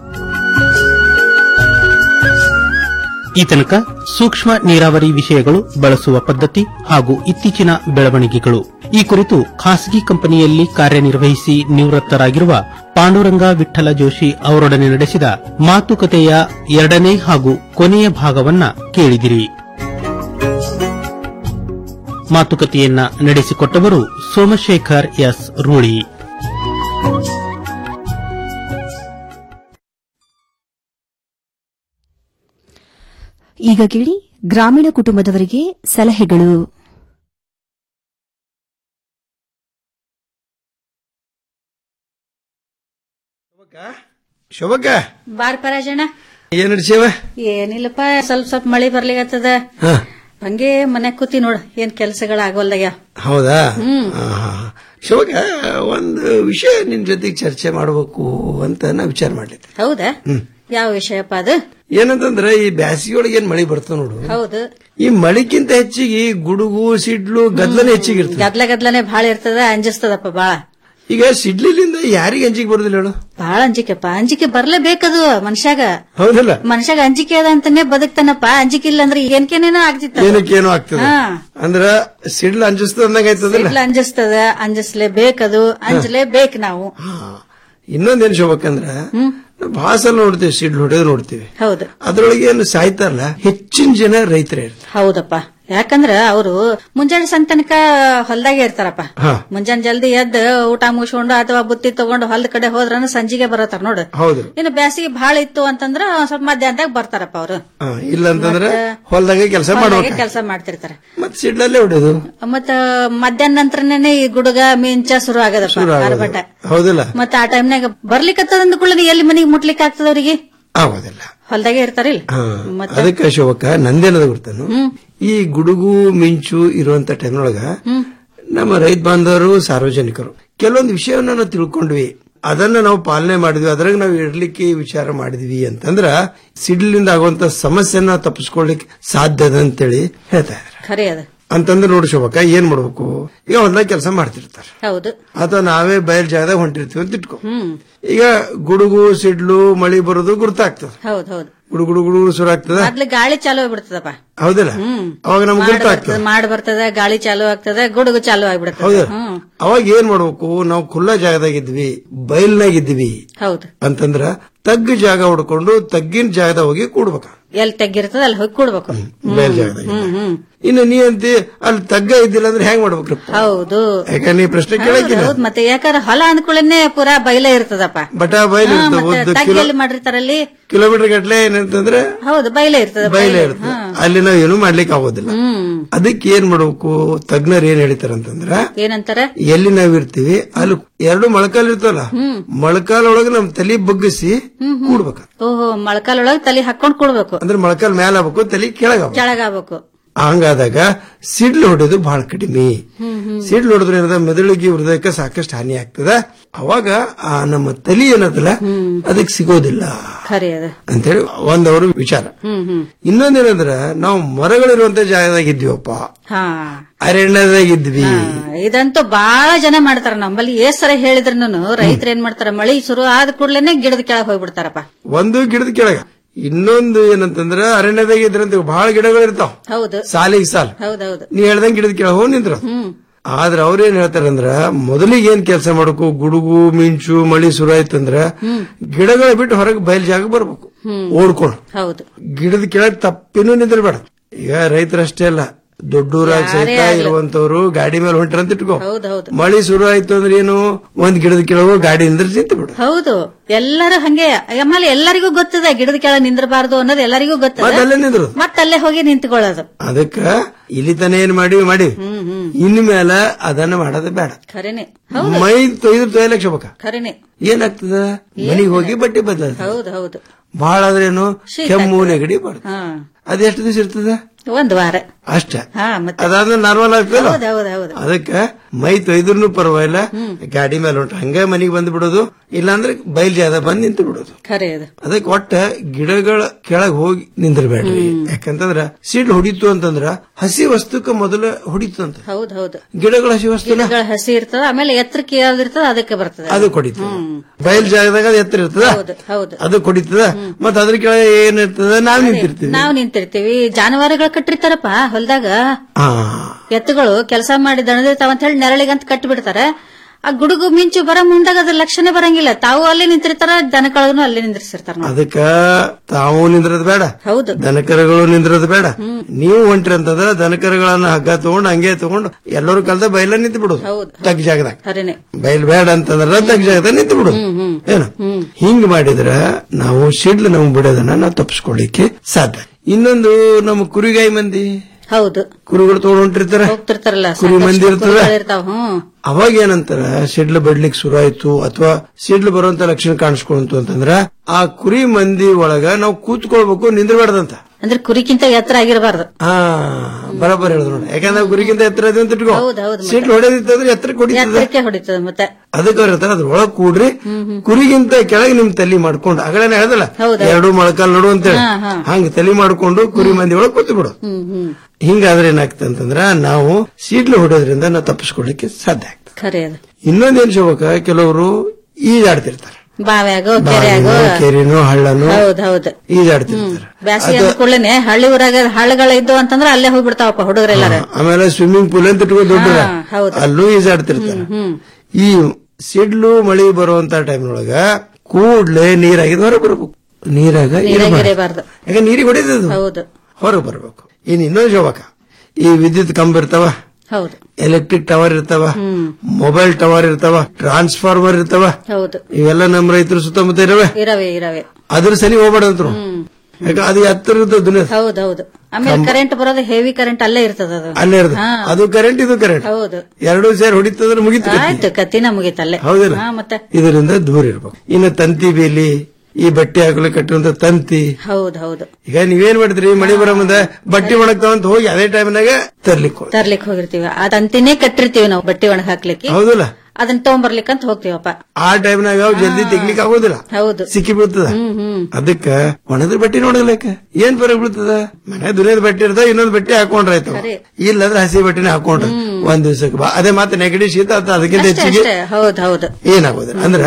ಈ ತನಕ ಸೂಕ್ಷ್ಮ ನೀರಾವರಿ ವಿಷಯಗಳು ಬಳಸುವ ಪದ್ಧತಿ ಹಾಗೂ ಇತ್ತೀಚಿನ ಬೆಳವಣಿಗೆಗಳು ಈ ಕುರಿತು ಖಾಸಗಿ ಕಂಪನಿಯಲ್ಲಿ ಕಾರ್ಯನಿರ್ವಹಿಸಿ ನಿವೃತ್ತರಾಗಿರುವ ಪಾಂಡುರಂಗ ವಿಠಲ ಜೋಶಿ ಅವರೊಡನೆ ನಡೆಸಿದ ಮಾತುಕತೆಯ ಎರಡನೇ ಹಾಗೂ ಕೊನೆಯ ಭಾಗವನ್ನ ಕೇಳಿದಿರಿ ಮಾತುಕತೆಯನ್ನ ನಡೆಸಿಕೊಟ್ಟವರು ಸೋಮಶೇಖರ್ ಎಸ್ ರೂಳಿ ಈಗ ಕೇಳಿ ಗ್ರಾಮೀಣ ಕುಟುಂಬದವರಿಗೆ ಸಲಹೆಗಳು ಶೋಭಕ್ಕ ಬಾರ್ ಪರಾಜಣ ಏನ್ ನಡ್ಸೇವ ಏನಿಲ್ಲಪ್ಪ ಸ್ವಲ್ಪ ಸ್ವಲ್ಪ ಮಳಿ ಬರ್ಲಿಕತ್ತದ ಹಾ. ಹಂಗೆ ಮನೆ ಕೂತಿ ನೋಡ್ ಏನ್ ಕೆಲ್ಸಗಳು ಆಗೋಲ್ದಯ್ಯ ಹೌದಾ ಹ್ಮ್ ಶೋಭಕ್ಕ ಒಂದು ವಿಷಯ ನಿನ್ ಜೊತೆಗೆ ಚರ್ಚೆ ಮಾಡಬೇಕು ಅಂತ ನಾ ವಿಚಾರ ಮಾಡ್ಲಿದ್ದೆ ಹೌದಾ ಹ್ಮ್. ಯಾವ ವಿಷಯಪ್ಪ ಅದು ಏನಂತಂದ್ರ ಈ ಬ್ಯಾಸಿಗೆಯೊಳಗೆ ಏನ್ ಮಳಿ ಬರ್ತದ ನೋಡು ಹೌದು ಈ ಮಳಿಕ್ಕಿಂತ ಹೆಚ್ಚಿಗೆ ಈ ಗುಡುಗು ಸಿಡ್ಲು ಗದ್ಲನೇ ಹೆಚ್ಚಿಗೆ ಇರ್ತದೆ ಗದ್ಲ ಗದ್ಲನೆ ಬಾಳ ಇರ್ತದ ಅಂಜಿಸ್ತದಪ್ಪ ಬಾಳ ಈಗ ಸಿಡ್ಲಿಲಿಂದ ಯಾರಿಗೆ ಅಂಜಿಗೆ ಬರುದಿಲ್ಲ ಹೇಳು ಬಾಳ ಅಂಜಿಕೆಪ್ಪ ಅಂಜಿಕೆ ಬರ್ಲೇಬೇಕದು ಮನುಷ್ಯಾಗ ಹೌದಲ್ಲ ಮನುಷ್ಯಾಗ ಅಂಜಿಕೆ ಅದ ಅಂತಾನೆ ಬದುಕ್ತಾನಪ್ಪ ಅಂಜಿಕೆ ಇಲ್ಲ ಅಂದ್ರೆ ಏನ್ಕೇನೇನೋ ಆಗ್ತಿತ್ತ ಏನಕ್ಕೇನೋ ಆಗ್ತದೆ ಹಾ. ಅಂದ್ರ ಸಿಡ್ಲು ಅಂಜಿಸ್ತದ ಅಂದಂಗ ಆಯ್ತದಲ್ಲ ಸಿಡ್ಲು ಅಂಜಿಸ್ತದ ಅಂಜಿಸ್ಲೇಬೇಕದು ಅಂಜಲೇಬೇಕು ನಾವು ಇನ್ನೊಂದೇನ್ ಶೋಭಕ್ಕಂದ್ರ ಬಹಳ ಸಲ ನೋಡ್ತೀವಿ ಸಿಡ್ಲು ಹೊಡೆದು ನೋಡ್ತೀವಿ ಹೌದು ಅದ್ರೊಳಗೆ ಏನು ಸಾಯ್ತಾರಲ್ಲ ಹೆಚ್ಚಿನ ಜನ ರೈತರೇ ಇರ್ತಾರೆ ಹೌದಪ್ಪ ಯಾಕಂದ್ರ ಅವರು ಮುಂಜಾನೆ ಸಂಜೆ ತನಕ ಹೊಲ್ದಾಗೆ ಇರ್ತಾರಪ್ಪ ಹಾ ಮುಂಜಾನೆ ಜಲ್ದಿ ಎದ್ದು ಊಟ ಮುಗಿಸ್ಕೊಂಡು ಅಥವಾ ಬುತ್ತಿ ತಗೊಂಡು ಹೊಲ್ದ ಕಡೆ ಹೋದ್ರ ಸಂಜಿಗೆ ಬರತಾರ ನೋಡು ಹೌದು ಇನ್ನು ಬ್ಯಾಸಿಗೆ ಬಹಳ ಇತ್ತು ಅಂತಂದ್ರ ಒಂದ್ ಸ್ವಲ್ಪ ಮಧ್ಯಾಹ್ನದಾಗ ಬರ್ತಾರಪ್ಪ ಅವರು ಹಾ, ಇಲ್ಲ ಅಂತಂದ್ರೆ ಹೊಲ್ದಾಗೆ ಕೆಲಸ ಮಾಡ್ಬೇಕು ಕೆಲಸ ಮಾಡ್ತಿರ್ತಾರೆ ಮತ್ ಸಿಡ್ಲಲ್ಲೇ ಹೊಡೆಯೋದು ಮತ್ತ ಮಧ್ಯಾಹ್ನ ನಂತರನೇ ಈ ಗುಡುಗ ಮಿಂಚ ಶುರು ಆಗದಪ್ಪ ಶುರು ಆಗೋದು. ಆರ್ಭಟ ಹೌದಿಲ್ಲ ಮತ್ತ ಆ ಟೈಮ್ನಾಗ ಬರ್ಲಿಕ್ಕತ್ತದ ಅಂದ್ಕೊಳ್ಳಿ ಎಲ್ಲಿ ಮನಿಗೆ ಮುಟ್ಲಿಕ್ಕೆ ಆಗ್ತದ ಅವ್ರಿಗೆ ಆಗೋದಿಲ್ಲ ಹೊಲ್ದಾಗೆ ಇರ್ತಾರಿಲ್ಲ ಹಾ, ಮತ್ತೆ? ಅದಕ್ಕೆ ಶೋಭಕ್ಕ ನಂದೇನದ ಗೊತ್ತಾನು ಈ ಗುಡುಗು ಮಿಂಚು ಇರುವಂತ ಟೈಮ್ನೊಳಗ ನಮ್ಮ ರೈತ ಬಾಂಧವರು ಸಾರ್ವಜನಿಕರು ಕೆಲವೊಂದು ವಿಷಯವನ್ನ ನಾವು ತಿಳ್ಕೊಂಡ್ವಿ ಅದನ್ನ ನಾವು ಪಾಲನೆ ಮಾಡಿದ್ವಿ ಅದ್ರಾಗ ನಾವು ಇಡ್ಲಿಕ್ಕೆ ವಿಚಾರ ಮಾಡಿದ್ವಿ ಅಂತಂದ್ರ ಸಿಡ್ಲಿಂದ ಆಗುವಂತ ಸಮಸ್ಯೆನ ತಪ್ಪಿಸ್ಕೊಳ್ಲಿಕ್ಕೆ ಸಾಧ್ಯ ಅದ ಅಂತೇಳಿ ಹೇಳ್ತಾ ಇದ್ದಾರೆ ಖರೆ ಅದ ಅಂತಂದ್ರೆ ನೋಡಿ ಶೋಭಕ್ಕ ಏನ್ ಮಾಡ್ಬೇಕು ಈಗ ಹೊಲ್ದಾಗ ಕೆಲಸ ಮಾಡ್ತಿರ್ತಾರೆ ಹೌದು ಅಥವಾ ನಾವೇ ಬಯಲ್ ಜಾಗದಾಗ ಹೊಂಟಿರ್ತೀವಿ ಅಂತ ಇಟ್ಕೊ ಹ್ಮ್ ಈಗ ಗುಡುಗು ಸಿಡ್ಲು ಮಳಿ ಬರೋದು ಗುರ್ತಾಗ್ತದೆ ಹೌದ್ ಹೌದು ಗುಡು ಗುಡು ಗುಡು ಶುರು ಆಗ್ತದ ಮೊದ್ಲು ಗಾಳಿ ಚಾಲು ಆಗ್ಬಿಡ್ತದಪ್ಪ ಹೌದಿಲ್ಲ ಹ್ಮ್ ಅವಾಗ ನಮ್ಗೆ ಮಾಡ್ ಗುರ್ತಾಗ್ತದೆ ಬರ್ತದ ಮಾಡ್ ಬರ್ತದ ಗಾಳಿ ಚಾಲು ಆಗ್ತದ ಗುಡುಗು ಚಾಲು ಆಗ್ಬಿಡ್ತದ ಹೌದು ಹ್ಮ್ ಅವಾಗ ಏನ್ ಮಾಡ್ಬೇಕು ನಾವು ಖುಲ್ಲಾ ಜಾಗದಾಗಿದ್ವಿ ಬಯಲ್ನಾಗಿದ್ವಿ ಹೌದು ಅಂತಂದ್ರ ತಗ್ಗು ಜಾಗ ಹುಡ್ಕೊಂಡು ತಗ್ಗಿನ ಜಾಗದಾಗ ಹೋಗಿ ಕೂಡ್ಬೇಕ ಎಲ್ಲಿ ತೆಗ್ಗಿರ್ತದ ಅಲ್ಲಿ ಹೋಗಿ ಕೂಡ್ಬೇಕು ಬಯಲ್ ಜಾಗದಾಗ ಹ್ಮ್ ಹ್ಮ್ ಇನ್ನು ನೀ ಅಂತಿ ಅಲ್ಲಿ ತಗ್ಗ ಇದ್ದಿಲ್ಲ ಅಂದ್ರೆ ಹೆಂಗ್ ಮಾಡ್ಬೇಕ್ರಪ್ಪ ಹೌದು ಯಾಕಂದ್ರೆ ನೀ ಪ್ರಶ್ನೆ ಹೌದು, ಕೇಳಕ್ಕಿಲ್ಲ ಹೌದು ಮತ್ತೆ ಯಾಕಂದ್ರೆ ಹೊಲ ಅಂದ್ಕೊಳ್ಳೇನೆ ಪೂರಾ ಬಯಲೇ ಇರ್ತದಪ್ಪ ಬಟ ಬಯಲು ಹಾ, ಇರ್ತದೆ ಮತ್ತೆ ಒಂದು ತಗ್ಗಿ ಕಿಲೋ ಎಲ್ಲಿ ಮಾಡಿರ್ತಾರಲ್ಲಿ ಕಿಲೋಮೀಟರ್ ಗಟ್ಲೆ ಏನಂತಂದ್ರೆ ಹೌದು ಬಯಲೇ ಇರ್ತದ ಬಯಲೇ ಇರ್ತದೆ ಅಲ್ಲಿ ನಾವು ಏನು ಮಾಡ್ಲಿಕ್ಕೆ ಆಗೋದಿಲ್ಲ ಹ್ಮ್ ಅದಕ್ಕೆ ಏನ್ ಮಾಡ್ಬೇಕು ತಜ್ಞರು ಏನ್ ಹೇಳ್ತಾರಂತಂದ್ರ ಏನಂತಾರ ಎಲ್ಲಿ ನಾವ್ ಇರ್ತೀವಿ ಅಲ್ಲಿ ಎರಡು ಮೊಳಕಾಲ್ ಇರ್ತಲ್ಲ ಮೊಳಕಾಲ್ ಒಳಗೆ ನಮ್ ತಲಿ ಬಗ್ಗಿಸಿ ಕೂಡ್ಬೇಕ ಓಹೋ ಮೊಳಕಾಲೊಳಗ್ ತಲೆ ಹಾಕೊಂಡ್ ಕೂಡ್ಬೇಕು ಅಂದ್ರೆ ಮೊಳಕಾಲ್ ಮ್ಯಾಲ ಆಗ್ಬೇಕು ತಲಿ ಕೆಳಗ ಕೆಳಗಾಗ್ಬೇಕು ಹಂಗಾದಾಗ ಸಿಡ್ಲು ಹೊಡೆಯೋದು ಬಹಳ ಕಡಿಮೆ ಸಿಡ್ಲು ಹೊಡೆದ್ರೆ ಏನದ ಮೆದುಳಿಗೆ ಹೃದಯಕ್ಕೆ ಸಾಕಷ್ಟು ಹಾನಿ ಆಗ್ತದ ಅವಾಗ ಆ ನಮ್ಮ ತಲಿ ಏನದಲ್ಲ ಅದಕ್ಕೆ ಸಿಗೋದಿಲ್ಲ ಖರೆ ಅದ ಅಂತೇಳಿ ಒಂದವರು ವಿಚಾರ ಹ್ಮ್ ಹ್ಮ್ ಇನ್ನೊಂದೇನಂದ್ರ ನಾವು ಮರಗಳಿರುವಂತ ಜಾಗದಾಗ ಇದ್ವಿಯಪ್ಪ ಹಾ ಅರಣ್ಯದಾಗಿದ್ವಿ ಇದಂತೂ ಬಹಳ ಜನ ಮಾಡ್ತಾರ ನಮ್ಮಲ್ಲಿ ಏಸ್ ಸರ ಹೇಳಿದ್ರು ರೈತರು ಏನ್ ಮಾಡ್ತಾರ ಮಳಿ ಶುರು ಆದ ಕೂಡ್ಲೇನೆ ಗಿಡದ ಕೆಳಗ್ ಹೋಗ್ಬಿಡ್ತಾರಪ್ಪ ಒಂದು ಗಿಡದ ಕೆಳಗ ಇನ್ನೊಂದು ಏನಂತಂದ್ರ ಅರಣ್ಯದಾಗ ಇದ್ರಂತ ಬಹಳ ಗಿಡಗಳು ಇರ್ತಾವ ಹೌದು ಸಾಲಿಗೆ ಸಾಲ್ ಹೌದೌದು ನೀ ಹೇಳ್ದಂಗ್ ಗಿಡದ ಕೆಳಗೆ ಹೋಗಿ ನಿಂತ್ರ ಹ್ಮ್ ಆದ್ರ ಅವ್ರೇನ್ ಹೇಳ್ತಾರಂದ್ರ ಮೊದಲಿಗೆ ಏನ್ ಕೆಲಸ ಮಾಡ್ಬೇಕು ಗುಡುಗು ಮಿಂಚು ಮಳಿ ಶುರು ಆಯ್ತಂದ್ರ ಗಿಡಗಳ ಬಿಟ್ಟು ಹೊರಗೆ ಬಯಲ್ ಜಾಗ ಬರ್ಬೇಕು ಹ್ಮ್ ಓಡ್ಕೊಂಡು ಹೌದು ಗಿಡದ ಕೆಳಗೆ ತಪ್ಪಿನೂ ನಿಂದಿರ್ಬೇಡ ಈಗ ರೈತರಷ್ಟೇ ಅಲ್ಲ ದೊಡ್ಡೂರಾಗ ಯಾರೇ ಸಹಿತ ಆಗ್ಲಿ. ಇರುವಂತವ್ರು ಗಾಡಿ ಮೇಲೆ ಹೊಂಟ್ರಂತ ಇಟ್ಕೋ ಹೌದೌದು ಮಳಿ ಶುರು ಆಯ್ತು ಅಂದ್ರೆ ಏನು ಒಂದ್ ಗಿಡದ ಕೆಳಗೆ ಗಾಡಿ ನಿಂದ್ರಿಸಿ ನಿಂತು ಬಿಡು ಹೌದು ಎಲ್ಲರೂ ಹಂಗೆ ಆಮೇಲೆ ಎಲ್ಲರಿಗೂ ಗೊತ್ತದ ಗಿಡದ ಕೆಳಗ್ ನಿಂದ್ರಬಾರ್ದು ಅನ್ನೋದು ಎಲ್ಲರಿಗೂ ಗೊತ್ತದ ಮತ್ತೆ ಅಲ್ಲೇ ನಿಂದ್ರು ಮತ್ತಲ್ಲೇ ಹೋಗಿ ನಿಂತ್ಕೊಳ್ಳೋದು ಅದಕ್ಕ ಇಲ್ಲಿ ತನ ಏನ್ ಮಾಡಿವಿ ಮಾಡಿವಿ ಹ್ಮ್ ಹ್ಮ್ ಇನ್ಮೇಲೆ ಅದನ್ನ ಮಾಡೋದು ಬೇಡ ಖರೇನೆ ಮೈ ತೊಯ್ದು ತೊಯ್ಲಕ್ ಶೋಭಕ ಖರೇನೆ ಏನಾಗ್ತದ ಮನಿಗೆ ಹೋಗಿ ಬಟ್ಟೆ ಬದಲ ಹೌದು ಹೌದು ಬಹಳ ಆದ್ರೇನು ಶೀತ ಕೆಮ್ಮು ನೆಗಡಿ ಬರ್ತದೆ ಹಾ ಅದೆಷ್ಟು ದಿವಸ ಇರ್ತದ ಒಂದ್ ವಾರ ಅಷ್ಟ ಹಾ ಮತ್ತೆ ಅದಾದ್ಮೇಲೆ ನಾರ್ಮಲ್ ಆಗ್ತದಲ್ಲ ಹೌದು ಹೌದು ಹೌದು ಅದಕ್ಕ ಮೈ ತೊಯ್ದ್ರು ಪರವಾಗಿಲ್ಲ ಗಾಡಿ ಮೇಲೆ ಹೊಂಟ ಹಂಗ ಮನಿಗೆ ಬಂದು ಬಿಡೋದು ಇಲ್ಲಾಂದ್ರೆ ಬಯಲ್ ಜಾಗ ಬಂದ್ ನಿಂತು ಬಿಡೋದು ಖರೆ ಅದು ಅದಕ್ಕೆ ಒಟ್ಟ ಗಿಡಗಳ ಕೆಳಗ್ ಹೋಗಿ ನಿಂದಿರ್ಬೇಡ್ರಿ ಯಾಕಂತಂದ್ರ ಸಿಡ್ಲು ಹೊಡಿತು ಅಂತಂದ್ರ ಹಸಿ ವಸ್ತುಕ್ಕ ಮೊದಲ ಹೊಡಿತು ಅಂತ ಹೌದು ಹೌದು ಗಿಡಗಳ ಹಸಿ ವಸ್ತುನ ಗಿಡಗಳ ಹಸಿ ಇರ್ತದ ಆಮೇಲೆ ಎತ್ತರಕ್ಕೆ ಯಾವ್ದಿರ್ತದ ಅದಕ್ಕೆ ಬರ್ತದೆ ಅದು ಕೊಡಿತದ ಬಯಲ್ ಜಾಗದಾಗ ಅದು ಎತ್ತರ ಇರ್ತದ ಹೌದು ಹೌದು ಅದು ಕೊಡಿತದ ಮತ್ತ ಅದ್ರ ಕೆಳಗೆ ಏನ್ ಇರ್ತದ ನಾವ್ ನಿಂತಿರ್ತೀವಿ ನಾವು ನಿಂತಿರ್ತೀವಿ ಜಾನುವಾರುಗಳು ಕಟ್ಟಿರ್ತಾರಪ್ಪ ಹೊಲದಾಗ ಹಾ ಎತ್ತುಗಳು ಕೆಲಸ ಮಾಡಿ ದಣದಿರ್ತಾವ ಅಂತ ಹೇಳಿ ನೆರಳಿಗಂತ ಕಟ್ಟಿ ಬಿಡ್ತಾರೆ ಆ ಗುಡುಗು ಮಿಂಚು ಬರ ಮುಂದಾಗ ಅದ್ರ ಲಕ್ಷಣ ಬರಂಗಿಲ್ಲ ತಾವು ಅಲ್ಲೇ ನಿಂತಿರ್ತಾರ ದನಕಳನು ಅಲ್ಲೇ ನಿಂದಿರ್ಸಿರ್ತಾರ ನೋಡಿ. ಅದಕ್ಕ ತಾವು ನಿಂದ್ರದ್ ಬೇಡ ಹೌದು ದನಕರಗಳು ನಿಂದ್ರದ್ ಬೇಡ ನೀವು ಹೊಂಟ್ರಿ ಅಂತಂದ್ರ ದನಕರಗಳನ್ನ ಹಗ್ಗ ತಗೊಂಡು ಹಂಗೆ ತಗೊಂಡು ಎಲ್ಲರೂ ಕಲ್ದ ಬಯಲ ನಿಂತು ಬಿಡುದು ಹೌದು ತಗ್ ಜಾಗದಾಗ ಖರೇನೆ ಬಯಲ್ ಬೇಡ ಅಂತಂದ್ರ ತಗ್ ಜಾಗದಾಗ ನಿಂತು ಬಿಡುದು ಏನು ಹಿಂಗ್ ಮಾಡಿದ್ರ ನಾವು ಸಿಡ್ಲು ನಾವು ಬಿಡೋದನ್ನ ನಾವು ತಪ್ಪಿಸ್ಕೊಳ್ಳಿಕ್ಕೆ ಸಾಧ್ಯ ಇನ್ನೊಂದು ನಮ್ಮ ಕುರಿಗಾಯಿ ಮಂದಿ ಹೌದು ಕುರಿಗಳು ತಗೊಂಡು ಹೊಂಟಿರ್ತಾರ ಹೋಗ್ತಿರ್ತಾರಲ್ಲ ಕುರಿ ಮಂದಿ ಇರ್ತದ ಇರ್ತಾವ ಹ್ಮ್ ಅವಾಗ ಏನಂತಾರ ಸಿಡ್ಲು ಬಿಡ್ಲಿಕ್ಕೆ ಶುರು ಆಯ್ತು ಅಥವಾ ಸಿಡ್ಲು ಬರುವಂತ ಲಕ್ಷಣ ಕಾಣಿಸ್ಕೊಂತು ಅಂತಂದ್ರ ಆ ಕುರಿ ಮಂದಿ ಒಳಗ ನಾವು ಕೂತ್ಕೊಳ್ಬೇಕು ನಿಂದ್ರಬಾರ್ದಂತ ಅಂದ್ರೆ ಕುರಿಕ್ಕಿಂತ ಎತ್ತರ ಆಗಿರಬಾರ್ದು ಹಾ ಬರಬರ್ ಹೇಳಿದ್ರು ನೋಡಿ ಯಾಕಂದ್ರೆ ಕುರಿಗಿಂತ ಎತ್ತರ ಇದೆ ಅಂತ ಇಟ್ಕೋ ಹೌದು ಹೌದು ಸಿಡ್ಲು ಹೊಡೆದಿತ್ತಂದ್ರೆ ಎತ್ತರ ಕೊಡಿತದ ಎತ್ತರಕ್ಕೆ ಹೊಡಿತದ ಮತ್ತೆ ಅದಕ್ಕೆ ಅವ್ರ ಹೇಳ್ತಾರೆ ಅದ್ರ ಒಳಗ್ ಕೂಡ್ರಿ ಕುರಿಗಿಂತ ಕೆಳಗೆ ನಿಮ್ ತಲಿ ಮಾಡ್ಕೊಂಡು ಆಗಲೇನೆ ಹೇಳ್ದಲ್ಲ ಎರಡು ಮೊಳಕಾಲ್ ನೋಡು ಅಂತೇಳಿ ಹಾ, ಹಾ. ಹಂಗ ತಲಿ ಮಾಡ್ಕೊಂಡು ಕುರಿ ಮಂದಿ ಒಳಗ್ ಕೂತು ಬಿಡು ಹ್ಮ್ ಹ್ಮ್ ಹಿಂಗಾದ್ರೆ ಏನಾಗ್ತದೆ ಅಂತಂದ್ರ ನಾವು ಸಿಡ್ಲು ಹೊಡೋದ್ರಿಂದ ನಾವು ತಪ್ಪಿಸ್ಕೊಳ್ಳಿಕ್ಕೆ ಸಾಧ್ಯ ಆಗ್ತದೆ ಖರೆ ಅದು ಇನ್ನೊಂದೇನ್ ಶೋಭಕ ಕೆಲವರು ಈಜಾಡ್ತಿರ್ತಾರೆ ಬಾವ್ಯಾಗೋ ಕೆರೆಯಾಗೋ ಬಾವಿನೋ, ಕೆರೆನೋ ಹಳ್ಳನೋ ಹೌದ್ ಹೌದು ಈಜಾಡ್ತಿರ್ತಾರೆ ಬ್ಯಾಸಿಗೆ ಅಂದ ಕೂಡಲೇನೆ ಹಳ್ಳಿ ಊರಾಗ ಹಳ್ಳಗಳ ಇದ್ದು ಅಂತಂದ್ರೆ ಅಲ್ಲೇ ಹೋಗ್ಬಿಡ್ತಾವಪ್ಪ ಹುಡುಗರೆಲ್ಲಾರ ಆಮೇಲೆ ಸ್ವಿಮ್ಮಿಂಗ್ ಪೂಲ್ ಅಂತ ಇಟ್ಕೋ ದೊಡ್ಡ ಹಾ, ಹೌದು. ಅಲ್ಲೂ ಈಜಾಡ್ತಿರ್ತಾರೆ ಹ್ಮ್ ಈ ಸಿಡ್ಲು ಮಳಿ ಬರುವಂತ ಟೈಮ್ನೊಳಗ ಕೂಡ್ಲೆ ನೀರಾಗಿದ್ ಹೊರಗೆ ಬರ್ಬೇಕು ನೀರಾಗ ನೀರಾಗ ಇರಬಾರ್ದು. ಇರಬಾರ್ದು ಯಾಕೆ ನೀರಿಗೆ ಹೊಡೆದದು ಹೌದು ಹೊರಗೆ ಬರ್ಬೇಕು ಇನ್ ಇನ್ನೊಂದು ಶೋಭಕ ಈ ವಿದ್ಯುತ್ ಕಂಬ ಇರ್ತಾವ ಹೌದು ಎಲೆಕ್ಟ್ರಿಕ್ ಟವರ್ ಇರ್ತಾವ ಮೊಬೈಲ್ ಟವರ್ ಇರ್ತಾವ ಟ್ರಾನ್ಸ್ಫಾರ್ಮರ್ ಇರ್ತಾವ ಹೌದು ಇವೆಲ್ಲ ನಮ್ಮ ರೈತರು ಸುತ್ತಮುತ್ತ ಇರವೆ ಇರವೆ ಇರವೆ ಅದ್ರ ಸನಿ ಹೋಗ್ಬೇಡಂತ್ರು ಯಾಕ ಅದು ಎತ್ತರ ಇರ್ತದ ದುನಿಯಾ ಹೌದೌದು ಆಮೇಲೆ ಕರೆಂಟ್ ಬರೋದು ಹೆವಿ ಕರೆಂಟ್ ಅಲ್ಲೇ ಇರ್ತದ ಅದು ಅಲ್ಲೇ ಇರ್ತದೆ ಹಾ. ಅದು ಕರೆಂಟ್ ಇದು ಕರೆಂಟ್ ಹೌದು ಎರಡೂ ಸೇರಿ ಹೊಡಿತಂದ್ರೆ ಮುಗಿತು ಆಯ್ತು ಕತ್ತಿನ ಮುಗೀತಲ್ಲೇ ಹೌದಿಲ್ಲ ಹಾ ಮತ್ತೆ ಇದರಿಂದ ದೂರ ಇರ್ಬೇಕು ಇನ್ನು ತಂತಿ ಬೇಲಿ ಈ ಬಟ್ಟೆ ಹಾಕಲು ಕಟ್ಟುವಂತ ತಂತಿ ಹೌದು ಹೌದು ಈಗ ನೀವೇನ್ ಮಾಡಿದ್ರಿ ಮಳಿ ಬರೋ ಮುಂದೆ ಬಟ್ಟೆ ಒಣಗ್ತಾವಂತ ಹೋಗಿ ಅದೇ ಟೈಮ್ನಾಗ ತರ್ಲಿಕ್ಕೆ ಹೋಗಿ ತರ್ಲಿಕ್ ಹೋಗಿರ್ತೀವಿ ಅದ್ ಅಂತಿನೇ ಕಟ್ಟಿರ್ತೀವಿ ನಾವು ಬಟ್ಟೆ ಒಣಗ್ ಹಾಕ್ಲಿಕ್ಕೆ ಹೌದಲ್ಲ ಅದನ್ನ ತಗೊಂಬರ್ಲಿಕ್ಕಂತ ಹೋಗ್ತೀವಪ್ಪ ಆ ಟೈಮ್ನಾಗ ಅವು ಜಲ್ದಿ ತೆಗ್ಲಿಕ್ಕೆ ಆಗೋದಿಲ್ಲ ಹೌದು ಸಿಕ್ಕಿ ಬೀಳ್ತದ ಹ್ಮ್ ಹ್ಮ್ ಅದಕ್ಕ ಒಣದ್ರ ಬಟ್ಟೆ ನೋಡಲಕ್ಕ ಏನ್ ಪರ ಬೀಳ್ತದ ಮನೆ ದುನಿಯದ ಬಟ್ಟೆ ಇರ್ತದ ಇನ್ನೊಂದ್ ಬಟ್ಟೆ ಹಾಕೊಂಡ್ರ ಆಯ್ತು ಸರಿ. ಇಲ್ಲಂದ್ರೆ ಹಸಿ ಬಟ್ಟೆನೆ ಹಾಕೊಂಡ್ರ ಒಂದ್ ದಿವ್ಸಕ್ಕೆ ಬಾ ಅದೇ ಮತ್ತೆ ನೆಗಡಿ ಶೀತ ಆತ ಅದಕ್ಕಿಂತ ಅಷ್ಟೇ ಹೆಚ್ಚಿಗೆ ಅಷ್ಟೇ ಹೌದು ಹೌದು ಏನಾಗೋದಿಲ್ಲ ಅಂದ್ರ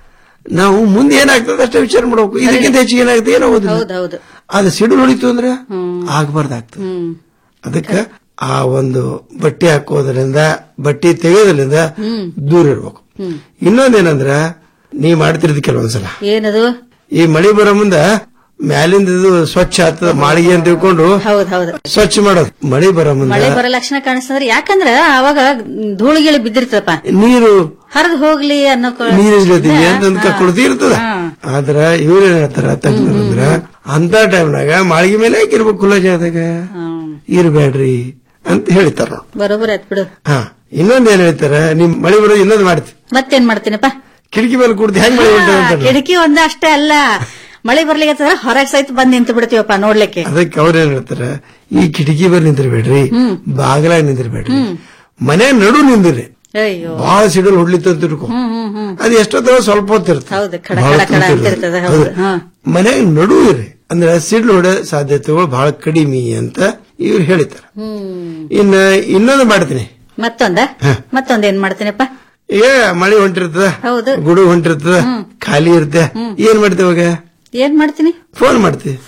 ನಾವು ಮುಂದೆ ಏನಾಗ್ತದೆ ಅಷ್ಟೇ ವಿಚಾರ ಮಾಡ್ಬೇಕು ಇದಕ್ಕಿಂತ ಹೆಚ್ಚಿಗೆ ಏನಾಗ್ತದೆ ಏನಾಗೋದಿಲ್ಲ ಹೌದು ಹೌದು ಅದು ಸಿಡು ಹೊಡಿತು ಅಂದ್ರೆ ಆಗ್ಬಾರ್ದಾಗ್ತದೆ ಹ್ಮ್ ಅದಕ್ಕೆ ಆ ಒಂದು ಬಟ್ಟೆ ಹಾಕೋದ್ರಿಂದ ಬಟ್ಟೆ ತೆಗೆಯೋದ್ರಿಂದ ದೂರ ಇರ್ಬೇಕು ಹ್ಮ್ ಇನ್ನೊಂದೇನಂದ್ರ ನೀ ಮಾಡ್ತಿರ್ತಿ ಕೆಲವೊಂದ್ಸಲ ಏನದು ಈ ಮಳಿ ಬರೋ ಮುಂದ ಮ್ಯಾಲಿಂದ ಇದು ಸ್ವಚ್ಛ ಆಗ್ತದ ಮಾಳಿಗೆ ಅಂತ ತಿಳ್ಕೊಂಡು ಹೌದ್ ಹೌದು ಸ್ವಚ್ಛ ಮಾಡೋದು ಮಳಿ ಬರೋ ಮುಂದ ಮಳೆ ಬರೋ ಲಕ್ಷಣ ಕಾಣಿಸ್ತಂದ್ರೆ ಯಾಕಂದ್ರ ಅವಾಗ ಧೂಳಿಗಿಳಿ ಬಿದ್ದಿರ್ತದಪ್ಪ ನೀರು ಹರಿದು ಹೋಗ್ಲಿ ಅನ್ನೋ ಕೊ- ನೀರು ಇರ್ತೀವಿ ಅಂತ ಹಾ. ಕುಡ್ದಿ ಇರ್ತದ ಹಾ. ಆದ್ರ ಇವ್ರೇನ್ ಹೇಳ್ತಾರ ತಜ್ಞರು ಅಂದ್ರ ಅಂತ ಟೈಮ್ನಾಗ ಮಾಳಿಗೆ ಮೇಲೆ ಹಾಕಿರ್ಬೇಕು ಖುಲ್ಲ ಜಾಗದಾಗ ಇರ್ಬೇಡ್ರಿ ಅಂತ ಹೇಳ್ತಾರ ಬರೋಬ್ಬರ ಆಯ್ತು ಬಿಡು ಹಾ ಇನ್ನೊಂದ್ ಏನ್ ಹೇಳ್ತಾರ ನಿಮ್ ಮಳಿ ಬರೋದು ಇನ್ನೊಂದ್ ಮಾಡ್ತಿ ಮತ್ತೇನ್ ಮಾಡ್ತೀನಪ್ಪ ಕಿಟಕಿ ಮೇಲೆ ಕುಡ್ದು ಹೆಂಗ್ ಮಳಿ ಹೊಂಟದ ಆ, ಅಂತ ಕಿಟಕಿ ಒಂದ ಅಷ್ಟೇ ಅಲ್ಲ ಮಳೆ ಬರ್ಲಿಕ್ಕೆ ಹೊರಗ್ ಸಹಿತ ಬಂದ್ ನಿಂತು ಬಿಡ್ತೀವಪ್ಪ ನೋಡ್ಲಿಕ್ಕೆ ಅದಕ್ಕೆ ಅವ್ರೇನ್ ಹೇಳ್ತಾರ ಈ ಕಿಟಕಿ ಬಲ್ಲಿ ನಿಂದಿರ್ಬೇಡ್ರಿ ಬಾಗಲಾಗ ನಿಂದಿರ್ಬೇಡ್ರಿ ಮನೆ ನಡು ನಿಂದಿರಿ ಅಯ್ಯೋ ಬಹಳ ಸಿಡಲ್ ಹೊಡ್ಲಿತ್ತು ಅಂತ ತಿಳ್ಕೊ ಹ್ಮ್ ಹ್ಮ್ ಹ್ಮ್ ಅದು ಎಷ್ಟೊತ್ತರ ಸ್ವಲ್ಪ ಹೊತ್ತಿರ್ತದೆ ಹೌದು ಕಡ ಬಹಳ ಕಡ ಕಡ ತುಂಬಿರ್ತದೆ. ಅಂತಿರ್ತದೆ ಹೌದು ಹಾ ಮನ್ಯಾಗ ನಡು ಇರಿ ಅಂದ್ರೆ ಸಿಡ್ಲು ಹೊಡೆ ಸಾಧ್ಯತೆಗಳು ಬಹಳ ಕಡಿಮೆ ಅಂತ ಇವ್ರು ಹೇಳಿತಾರ ಹ್ಮ್ ಇನ್ನ ಇನ್ನೊಂದು ಮಾಡ್ತೀನಿ ಮತ್ತೊಂದ ಮತ್ತೊಂದ್ ಏನ್ ಮಾಡ್ತೀನಪ್ಪ ಈಗ ಮಳಿ ಹೊಂಟಿರ್ತದ ಹೌದು ಗುಡು ಹೊಂಟಿರ್ತದ ಖಾಲಿ ಇರುತ್ತೆ ಏನ್ ಮಾಡ್ತೇವೆ ಇವಾಗ ಏನ್ ಮಾಡ್ತೀನಿ ಫೋನ್ ಮಾಡ್ತೀವಿ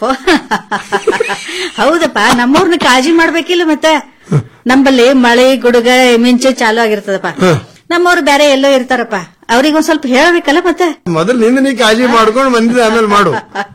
ಹೌದಪ್ಪ ನಮ್ಮವ್ರನ್ನ ಕಾಳಜಿ ಮಾಡ್ಬೇಕಿಲ್ಲ ಮತ್ತೆ ನಂಬಲ್ಲಿ ಮಳೆ ಗುಡುಗ ಮಿಂಚು ಚಾಲು ಆಗಿರ್ತದಪ್ಪ ನಮ್ಮವ್ರು ಬೇರೆ ಎಲ್ಲೋ ಇರ್ತಾರಪ್ಪ ಅವ್ರಿಗೊಂದ್ ಸ್ವಲ್ಪ ಹೇಳ್ಬೇಕಲ್ಲ ಮತ್ತೆ ಮೊದಲು ನಿಂದ ನೀ ಕಾಳಜಿ ಮಾಡ್ಕೊಂಡು ಬಂದಿದ್ದ ಆಮೇಲೆ ಮಾಡು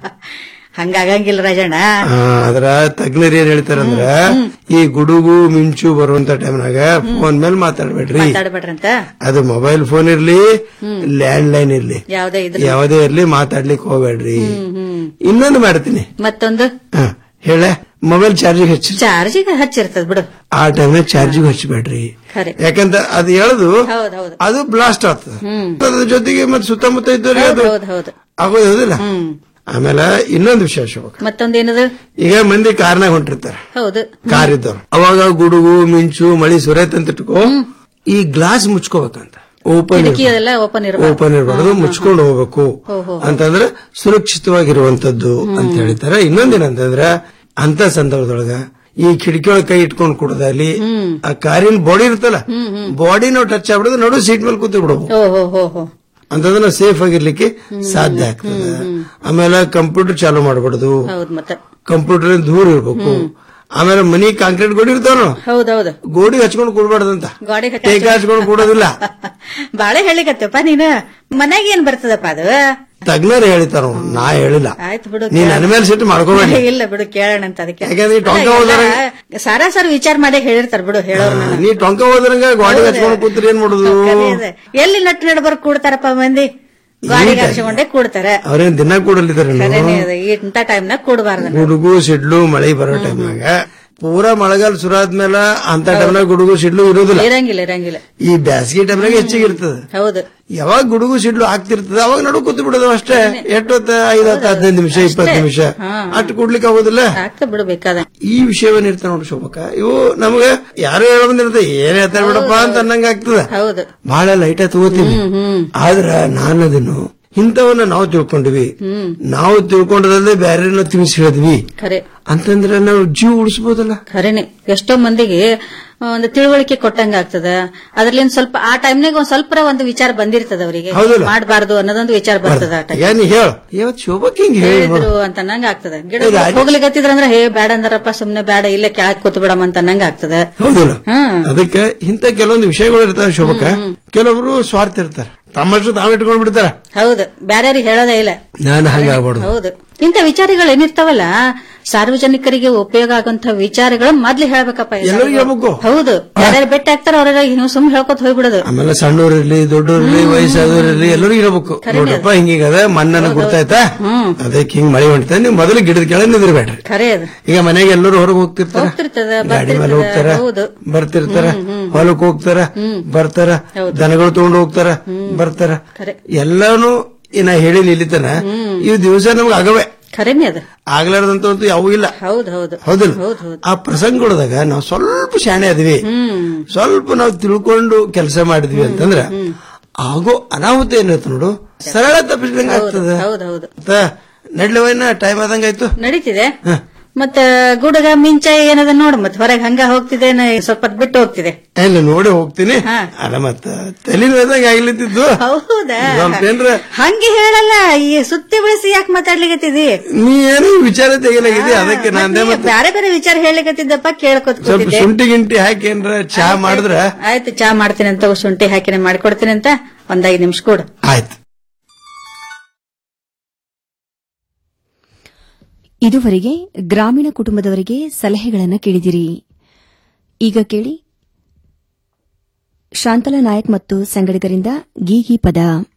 ಹಂಗಾಗಂಗಿಲ್ಲ ರಾಜಣ್ಣ ಆ, ಅದ್ರ ತಜ್ಞರು ಏನ್ ಹೇಳ್ತಾರಂದ್ರ ಈ ಗುಡುಗು ಮಿಂಚು ಬರುವಂತ ಟೈಮ್ನಾಗ ಫೋನ್ ಮೇಲೆ ಮಾತಾಡ್ಬೇಡ್ರಿ ಮಾತಾಡ್ಬೇಡ್ರಂತ ಅದು ಮೊಬೈಲ್ ಫೋನ್ ಇರ್ಲಿ ಲ್ಯಾಂಡ್ ಲೈನ್ ಇರ್ಲಿ ಯಾವ್ದೇ ಇದ್ರು ಯಾವುದೇ ಇರ್ಲಿ ಮಾತಾಡ್ಲಿಕ್ಕೆ ಹೋಗ್ಬೇಡ್ರಿ ಹ್ಮ್ ಹ್ಮ್ ಇನ್ನೊಂದು ಮಾಡ್ತೀನಿ ಮತ್ತೊಂದು ಹ, ಹೇಳ ಮೊಬೈಲ್ ಚಾರ್ಜಿಗೆ ಹಚ್ಚಿ ಚಾರ್ಜಿಗೆ ಹಚ್ಚಿರ್ತದ ಬಿಡು ಆ ಟೈಮ್ನಾಗ ಚಾರ್ಜಿಗೆ ಹಚ್ಚಬೇಡ್ರಿ ಖರೆ ಯಾಕಂತ ಅದು ಹೇಳುದು ಹೌದ್ ಹೌದು ಅದು ಬ್ಲಾಸ್ಟ್ ಆಗ್ತದೆ ಹ್ಮ್ ಅದ್ರ ಜೊತೆಗೆ ಮತ್ತೆ ಸುತ್ತಮುತ್ತ ಇದ್ದವ್ರಿಗೆ ಹೌದ್ ಅದು ಹೌದ್ ಹೌದು ಆಗೋದು ಹೌದಿಲ್ಲ ಹ್ಮ್ ಆಮೇಲೆ ಇನ್ನೊಂದು ವಿಷಯ ಶೋಭಕ ಮತ್ತೊಂದೇನದು ಈಗ ಮಂದಿ ಕಾರ್ನಾಗ ಹೊಂಟಿರ್ತಾರೆ ಹೌದು ಕಾರ್ ಇದ್ದವ್ರು ಅವಾಗ ಗುಡುಗು ಮಿಂಚು ಮಳಿ ಸುರೈತ್ ಅಂತ ಇಟ್ಕೋ ಈ ಗ್ಲಾಸ್ ಮುಚ್ಕೋಬೇಕಂತ ಓಪನ್ ಕಿಟಕಿ ಅದೆಲ್ಲ ಓಪನ್ ಇರಬೇಕು ಓಪನ್ ಇರಬಾರ್ದು ಮುಚ್ಕೊಂಡು ಹೋಗ್ಬೇಕು ಓಹೋ. ಅಂತಂದ್ರೆ ಸುರಕ್ಷಿತವಾಗಿರುವಂತದ್ದು ಅಂತ ಹೇಳ್ತಾರೆ ಇನ್ನೊಂದೇನಂತಂದ್ರೆ ಅಂತ ಸಂದರ್ಭದೊಳಗ ಈ ಕಿಟಕಿ ಒಳಗೆ ಕೈ ಇಟ್ಕೊಂಡು ಕೊಡೋದಲ್ಲಿ ಆ ಕಾರಿನ ಬಾಡಿ ಇರ್ತಲ್ಲ ಬಾಡಿ ನಾವು ಟಚ್ ಆಗ್ಬಿಡೋದು ನಡು ಸೀಟ್ ಮೇಲೆ ಕೂತಿ ಬಿಡೋದು ಓ ಹೋ ಹೋ ಹೋ ಅಂತಂದ್ರೆ ನಾವು ಸೇಫ್ ಆಗಿರ್ಲಿಕ್ಕೆ ಸಾಧ್ಯ ಆಗ್ತದೆ ಆಮೇಲೆ ಕಂಪ್ಯೂಟರ್ ಚಾಲು ಮಾಡಬಾರ್ದು ಹೌದ್ ಮತ್ತೆ ಕಂಪ್ಯೂಟರ್ ದೂರ ಇರ್ಬೇಕು ಆಮೇಲೆ ಮನಿ ಕಾಂಕ್ರೀಟ್ ಗೋಡಿ ಇರ್ತಾವ ಹೌದೌದು ಗೋಡಿ ಹಚ್ಕೊಂಡು ಕೊಡ್ಬಾರ್ದಂತ ಗಾಡಿ ಟೇಕ ಹಚ್ಕೊಂಡು ಕೊಡೋದಿಲ್ಲ ಬಾಳೆ ಹೇಳಿಕತ್ತಪ್ಪ ನೀನು ಮನೆಗೆ ಏನ್ ಬರ್ತದಪ್ಪ ಅದು ತಜ್ಞರು ಹೇಳಿತಾರ ಅವ್ರು, ನಾ ಹೇಳಿಲ್ಲ ಆಯ್ತು ಬಿಡು ನೀನ್ ನನ್ನ ಮೇಲೆ ಸಿಟ್ಟು ಮಾಡ್ಕೋಬೇಡಿ ಇಲ್ಲ ಬಿಡು ಕೇಳೋಣ ಅಂತ ಅದಕ್ಕೆ ಯಾಕಂದ್ರೆ ಈ ಟೊಂಕ ಹೋದ್ರೆ- ಸಾರಾ ಸಾರ್ ವಿಚಾರ ಮಾಡಿ ಹೇಳಿರ್ತಾರ ಬಿಡು ಹೇಳೋರು ನನಗೆ. ನೀ ಟೊಂಕ ಹೋದ್ರಂಗ ಗಾಡಿ ಹೌದು. ಹಚ್ಕೊಂಡು ಕೂತ್ರಿ ಏನ್ ಮಾಡುದು ಕರೆ ಇದೆ. ಎಲ್ಲಿ ನಟ್ ನಡ್ಬರ್ ಕೂಡ್ತಾರಪ್ಪ ಮಂದಿ ಗಾಡಿಗೆ ಹಚ್ಕೊಂಡೇ ಕೂಡ್ತಾರೆ ಅವ್ರೇನ್ ದಿನ ಕೂಡಲಿದ್ದಾರೆ ಖರೇನೆ ಇದೆ ಇಂಥ ಟೈಮ್ನಾಗ ಕೂಡಬಾರ್ದು ಗುಡುಗು ಸಿಡ್ಲು ಮಳೆ ಬರೋ ಟೈಮ್ನಾಗ ಪೂರಾ ಮಳೆಗಾಲ ಶುರು ಆದ್ಮೇಲೆ ಅಂತ ಟೈಮ್ನಾಗ ಗುಡುಗು ಸಿಡ್ಲು ಇರೋದಿಲ್ಲ ಇರಂಗಿಲ್ಲ ಇರಂಗಿಲ್ಲ ಈ ಬ್ಯಾಸಗಿ ಟೈಮ್ನಾಗ ಹೆಚ್ಚಿಗೆ ಇರ್ತದೆ ಹೌದು ಯಾವಾಗ ಗುಡುಗು ಸಿಡ್ಲು ಆಗ್ತಿರ್ತದೆ ಅವಾಗ ನಡು ಕೂತು ಬಿಡೋದು ಅಷ್ಟೇ ಎಷ್ಟೊತ್ತ ಐದ್ ಹತ್ತು ಹದಿನೈದು ನಿಮಿಷ ಇಪ್ಪತ್ತು ನಿಮಿಷ ಅಷ್ಟು ಕೊಡ್ಲಿಕ್ಕೆ ಆಗೋದಿಲ್ಲ ಆಗ್ತಾ ಬಿಡು ಬೇಕಾದ ಈ ವಿಷಯವನ್ನ ಇರ್ತಾವ ನೋಡಿ ಶೋಭಕ್ಕ ಇವು ನಮ್ಗೆ ಯಾರು ಹೇಳೋ ಬಂದಿರ್ತದೆ ಏನ್ ಹೇಳ್ತಾರೆ ಬಿಡಪ್ಪ ಅಂತ ಅನ್ನಂಗ ಆಗ್ತದ ಹೌದು ಬಹಳ ಲೈಟ್ ತಗೋತೀವಿ ಆದ್ರ ನಾನು ಅದನ್ನು ಇಂಥವನ್ನ ನಾವು ತಿಳ್ಕೊಂಡಿವಿ ಹ್ಮ್ ನಾವು ತಿಳ್ಕೊಂಡದಲ್ಲದೆ ಬೇರೆ ತಿಳಿಸಿ ಹೇಳಿದ್ವಿ ಖರೆ ಅಂತಂದ್ರೆ ನಾವು ಜೀವ ಉಳಿಸಬಹುದಲ್ಲ ಖರೇನೆ ಎಷ್ಟೋ ಮಂದಿಗೆ ಆ, ಒಂದು ತಿಳುವಳಿಕೆ ಕೊಟ್ಟಂಗ ಆಗ್ತದ ಅದ್ರಲ್ಲಿ ಒಂದ್ ಸ್ವಲ್ಪ ಆ ಟೈಮ್ನಾಗ ಒಂದ್ ಸ್ವಲ್ಪ ಒಂದು ವಿಚಾರ ಬಂದಿರ್ತದ ಅವರಿಗೆ ಹೌದಲ್ಲ? ಮಾಡಬಾರ್ದು ಅನ್ನೋದೊಂದು ವಿಚಾರ ಬರ್ತದ ಆ ಟೈಮ್ ಏನ್ ಹೇಳ ಇವತ್ ಶೋಭಕ್ ಹಿಂಗ್ ಹೇಳಿ ಹೇಳಿದ್ರು ಅಂತ ಅನ್ನಂಗ ಆಗ್ತದ ಗಿಡ ಇದು ರಾಜ- ಹೋಗ್ಲಿಕತ್ತಿದ್ರಂದ್ರ ಹೇ ಬೇಡ ಅಂದಾರಪ್ಪ ಸುಮ್ನೆ ಬೇಡ ಇಲ್ಲೇ ಕೆಳಗ್ ಕೂತ್ ಬಿಡಮ್ ಅಂತ ಅನ್ನಂಗ ಆಗ್ತದ ಹೌದಲ್ಲ ಹ್ಮ್ ಅದಕ್ಕೆ ಇಂಥ ಕೆಲವೊಂದು ವಿಷಯಗಳು ಇರ್ತಾವೆ ಶೋಭಕ್ಕ ಕೆಲವರು ಸ್ವಾರ್ಥ ಇರ್ತಾರೆ ತಮ್ಮಷ್ಟು ತಾವ್ ಇಟ್ಕೊಂಡ್ ಬಿಡ್ತಾರ ಹೌದು ಬ್ಯಾರ್ಯಾರಿಗೆ ಹೇಳೋದೇ ಇಲ್ಲ ನಾನು ಹಂಗ ಆಗ್ಬಾರ್ದು ಹೌದು ಇಂಥ ವಿಚಾರಗಳು ಏನಿರ್ತಾವಲ್ಲ ಸಾರ್ವಜನಿಕರಿಗೆ ಉಪಯೋಗ ಆಗುವಂತ ವಿಚಾರಗಳು ಮೊದ್ಲು ಹೇಳ್ಬೇಕಪ್ಪ ಎಲ್ಲರಿಗೂ ಹೇಳ್ಬೇಕು. ಹೌದು ಯಾರ್ಯಾರು ಬೆಟ್ಟ ಆಗ್ತಾರ ಅವ್ರ ನೀವು ಸುಮ್ಮನೆ ಹೇಳ್ಕೊತ ಹೋಗ್ಬಿಡೋದು ಆಮೇಲೆ ಸಣ್ಣವ್ರಿರ್ಲಿ ದೊಡ್ಡವ್ರಿರ್ಲಿ ವಯಸ್ಸಾದವ್ರಿರ್ಲಿ ಎಲ್ಲರಿಗೂ ಇರಬೇಕು ನೋಡ್ರಪ್ಪ ಹಿಂಗೀಗದ ಮಣ್ಣನ ಗೊತ್ತಾಯ್ತಾ ಅದಕ್ಕೆ ಹಿಂಗ್ ಮಳೆ ಹೊಂಟಿತ ನೀವು ಮೊದಲು ಗಿಡದ ಕೆಳಗೆ ನಿಂದಿರ್ಬೇಡ್ರಿ ಖರೆ ಅದು ಈಗ ಮನೆಗೆ ಎಲ್ಲರೂ ಹೊರಗೆ ಹೋಗ್ತಿರ್ತಾರ ಹೋಗ್ತಿರ್ತದ ಗಾಡಿ ಮೇಲೆ ಹೋಗ್ತಾರ ಹೌದು ಬರ್ತಿರ್ತಾರ ಹೊಲಕ್ ಹೋಗ್ತಾರ ಬರ್ತಾರ ದನಗಳು ತಗೊಂಡು ಹೋಗ್ತಾರ ಬರ್ತಾರ ಖರೆ ಎಲ್ಲಾನು ನಾ ಹೇಳಿ ನಿಲ್ಲಿತನ ಇವ್ ದಿವಸ ನಮ್ಗೆ ಆಗವೆ ಖರೇನೆ ಅದು ಆಗ್ಲಾರ್ದಂತೂ ಯಾವೂ ಇಲ್ಲ ಹೌದು ಹೌದು ಹೌದಿಲ್ಲ ಹೌದು ಹೌದು ಆ ಪ್ರಸಂಗಗಳದಾಗ ನಾವು ಸ್ವಲ್ಪ ಶಾಣೆ ಅದೀವಿ ಸ್ವಲ್ಪ ನಾವು ತಿಳ್ಕೊಂಡು ಕೆಲಸ ಮಾಡಿದ್ವಿ ಅಂತಂದ್ರ ಆಗೋ ಅನಾಹುತ ಏನಿರುತ್ತೆ ನೋಡು ಸರಳ ತಪ್ಪಿಸಿದಂಗ ಆಗ್ತದ ಹೌದು ಹೌದು ನಡ್ಲವನ್ನ ಟೈಮ್ ಆದಂಗಾಯ್ತು ನಡೀತಿದೆ ಮತ್ತ ಗುಡುಗ ಮಿಂಚ ಏನದ ನೋಡು ಮತ್ ಹೊರಗೆ ಹಂಗ ಹೋಗ್ತಿದೆ ನ- ಸ್ವಲ್ಪ ಹೊತ್ತು ಬಿಟ್ಟು ಹೋಗ್ತಿದೆ ಇಲ್ಲ ನೋಡಿ ಹೋಗ್ತೀನಿ ಅಲ್ಲ ಮತ್ತ ತಲೆ ನೋಯ್ದಂಗ ಆಗ್ಲಿತ್ತಿದ್ದು ಹೌದಾ ಸ್ವಲ್ಪ ಏನ್ರ ಹಂಗೆ ಹೇಳಲ್ಲ ಈ ಸುತ್ತಿ ಬೆಳೆಸಿ ಯಾಕೆ ಮಾತಾಡ್ಲಿಕತ್ತಿದಿ ನೀ ಏನು ವಿಚಾರ ತೆಗಿಲಾಗಿದೆ ಅದಕ್ಕೆ ನಾನೇ ಮತ್ತೆ ಬೇರೆ ಬೇರೆ ವಿಚಾರ ಹೇಳಕತ್ತಿದ್ದಪ್ಪ ಕೇಳ್ಕೊತ ಸ್ವಲ್ಪ ಕೂತಿದ್ದೆ ಶುಂಠಿ ಗಿಂಟಿ ಹಾಕಿ ಏನ್ರ ಚಹಾ ಮಾಡಿದ್ರ ಆಯ್ತು ಚಾ ಮಾಡ್ತೀನಿ ಅಂತ ಶುಂಠಿ ಹಾಕಿನೇ ಮಾಡ್ಕೊಡ್ತೀನಿ ಅಂತ ಒಂದೈದು ನಿಮಿಷ ಕೊಡು ಆಯ್ತು ಇದುವರೆಗೆ ಗ್ರಾಮೀಣ ಕುಟುಂಬದವರಿಗೆ ಸಲಹೆಗಳನ್ನು ಕೇಳಿದಿರಿ ಈಗ ಕೇಳಿ ಶಾಂತಲಾ ನಾಯಕ್ ಮತ್ತು ಸಂಗಡಿಗರಿಂದ ಗೀಗಿ ಪದ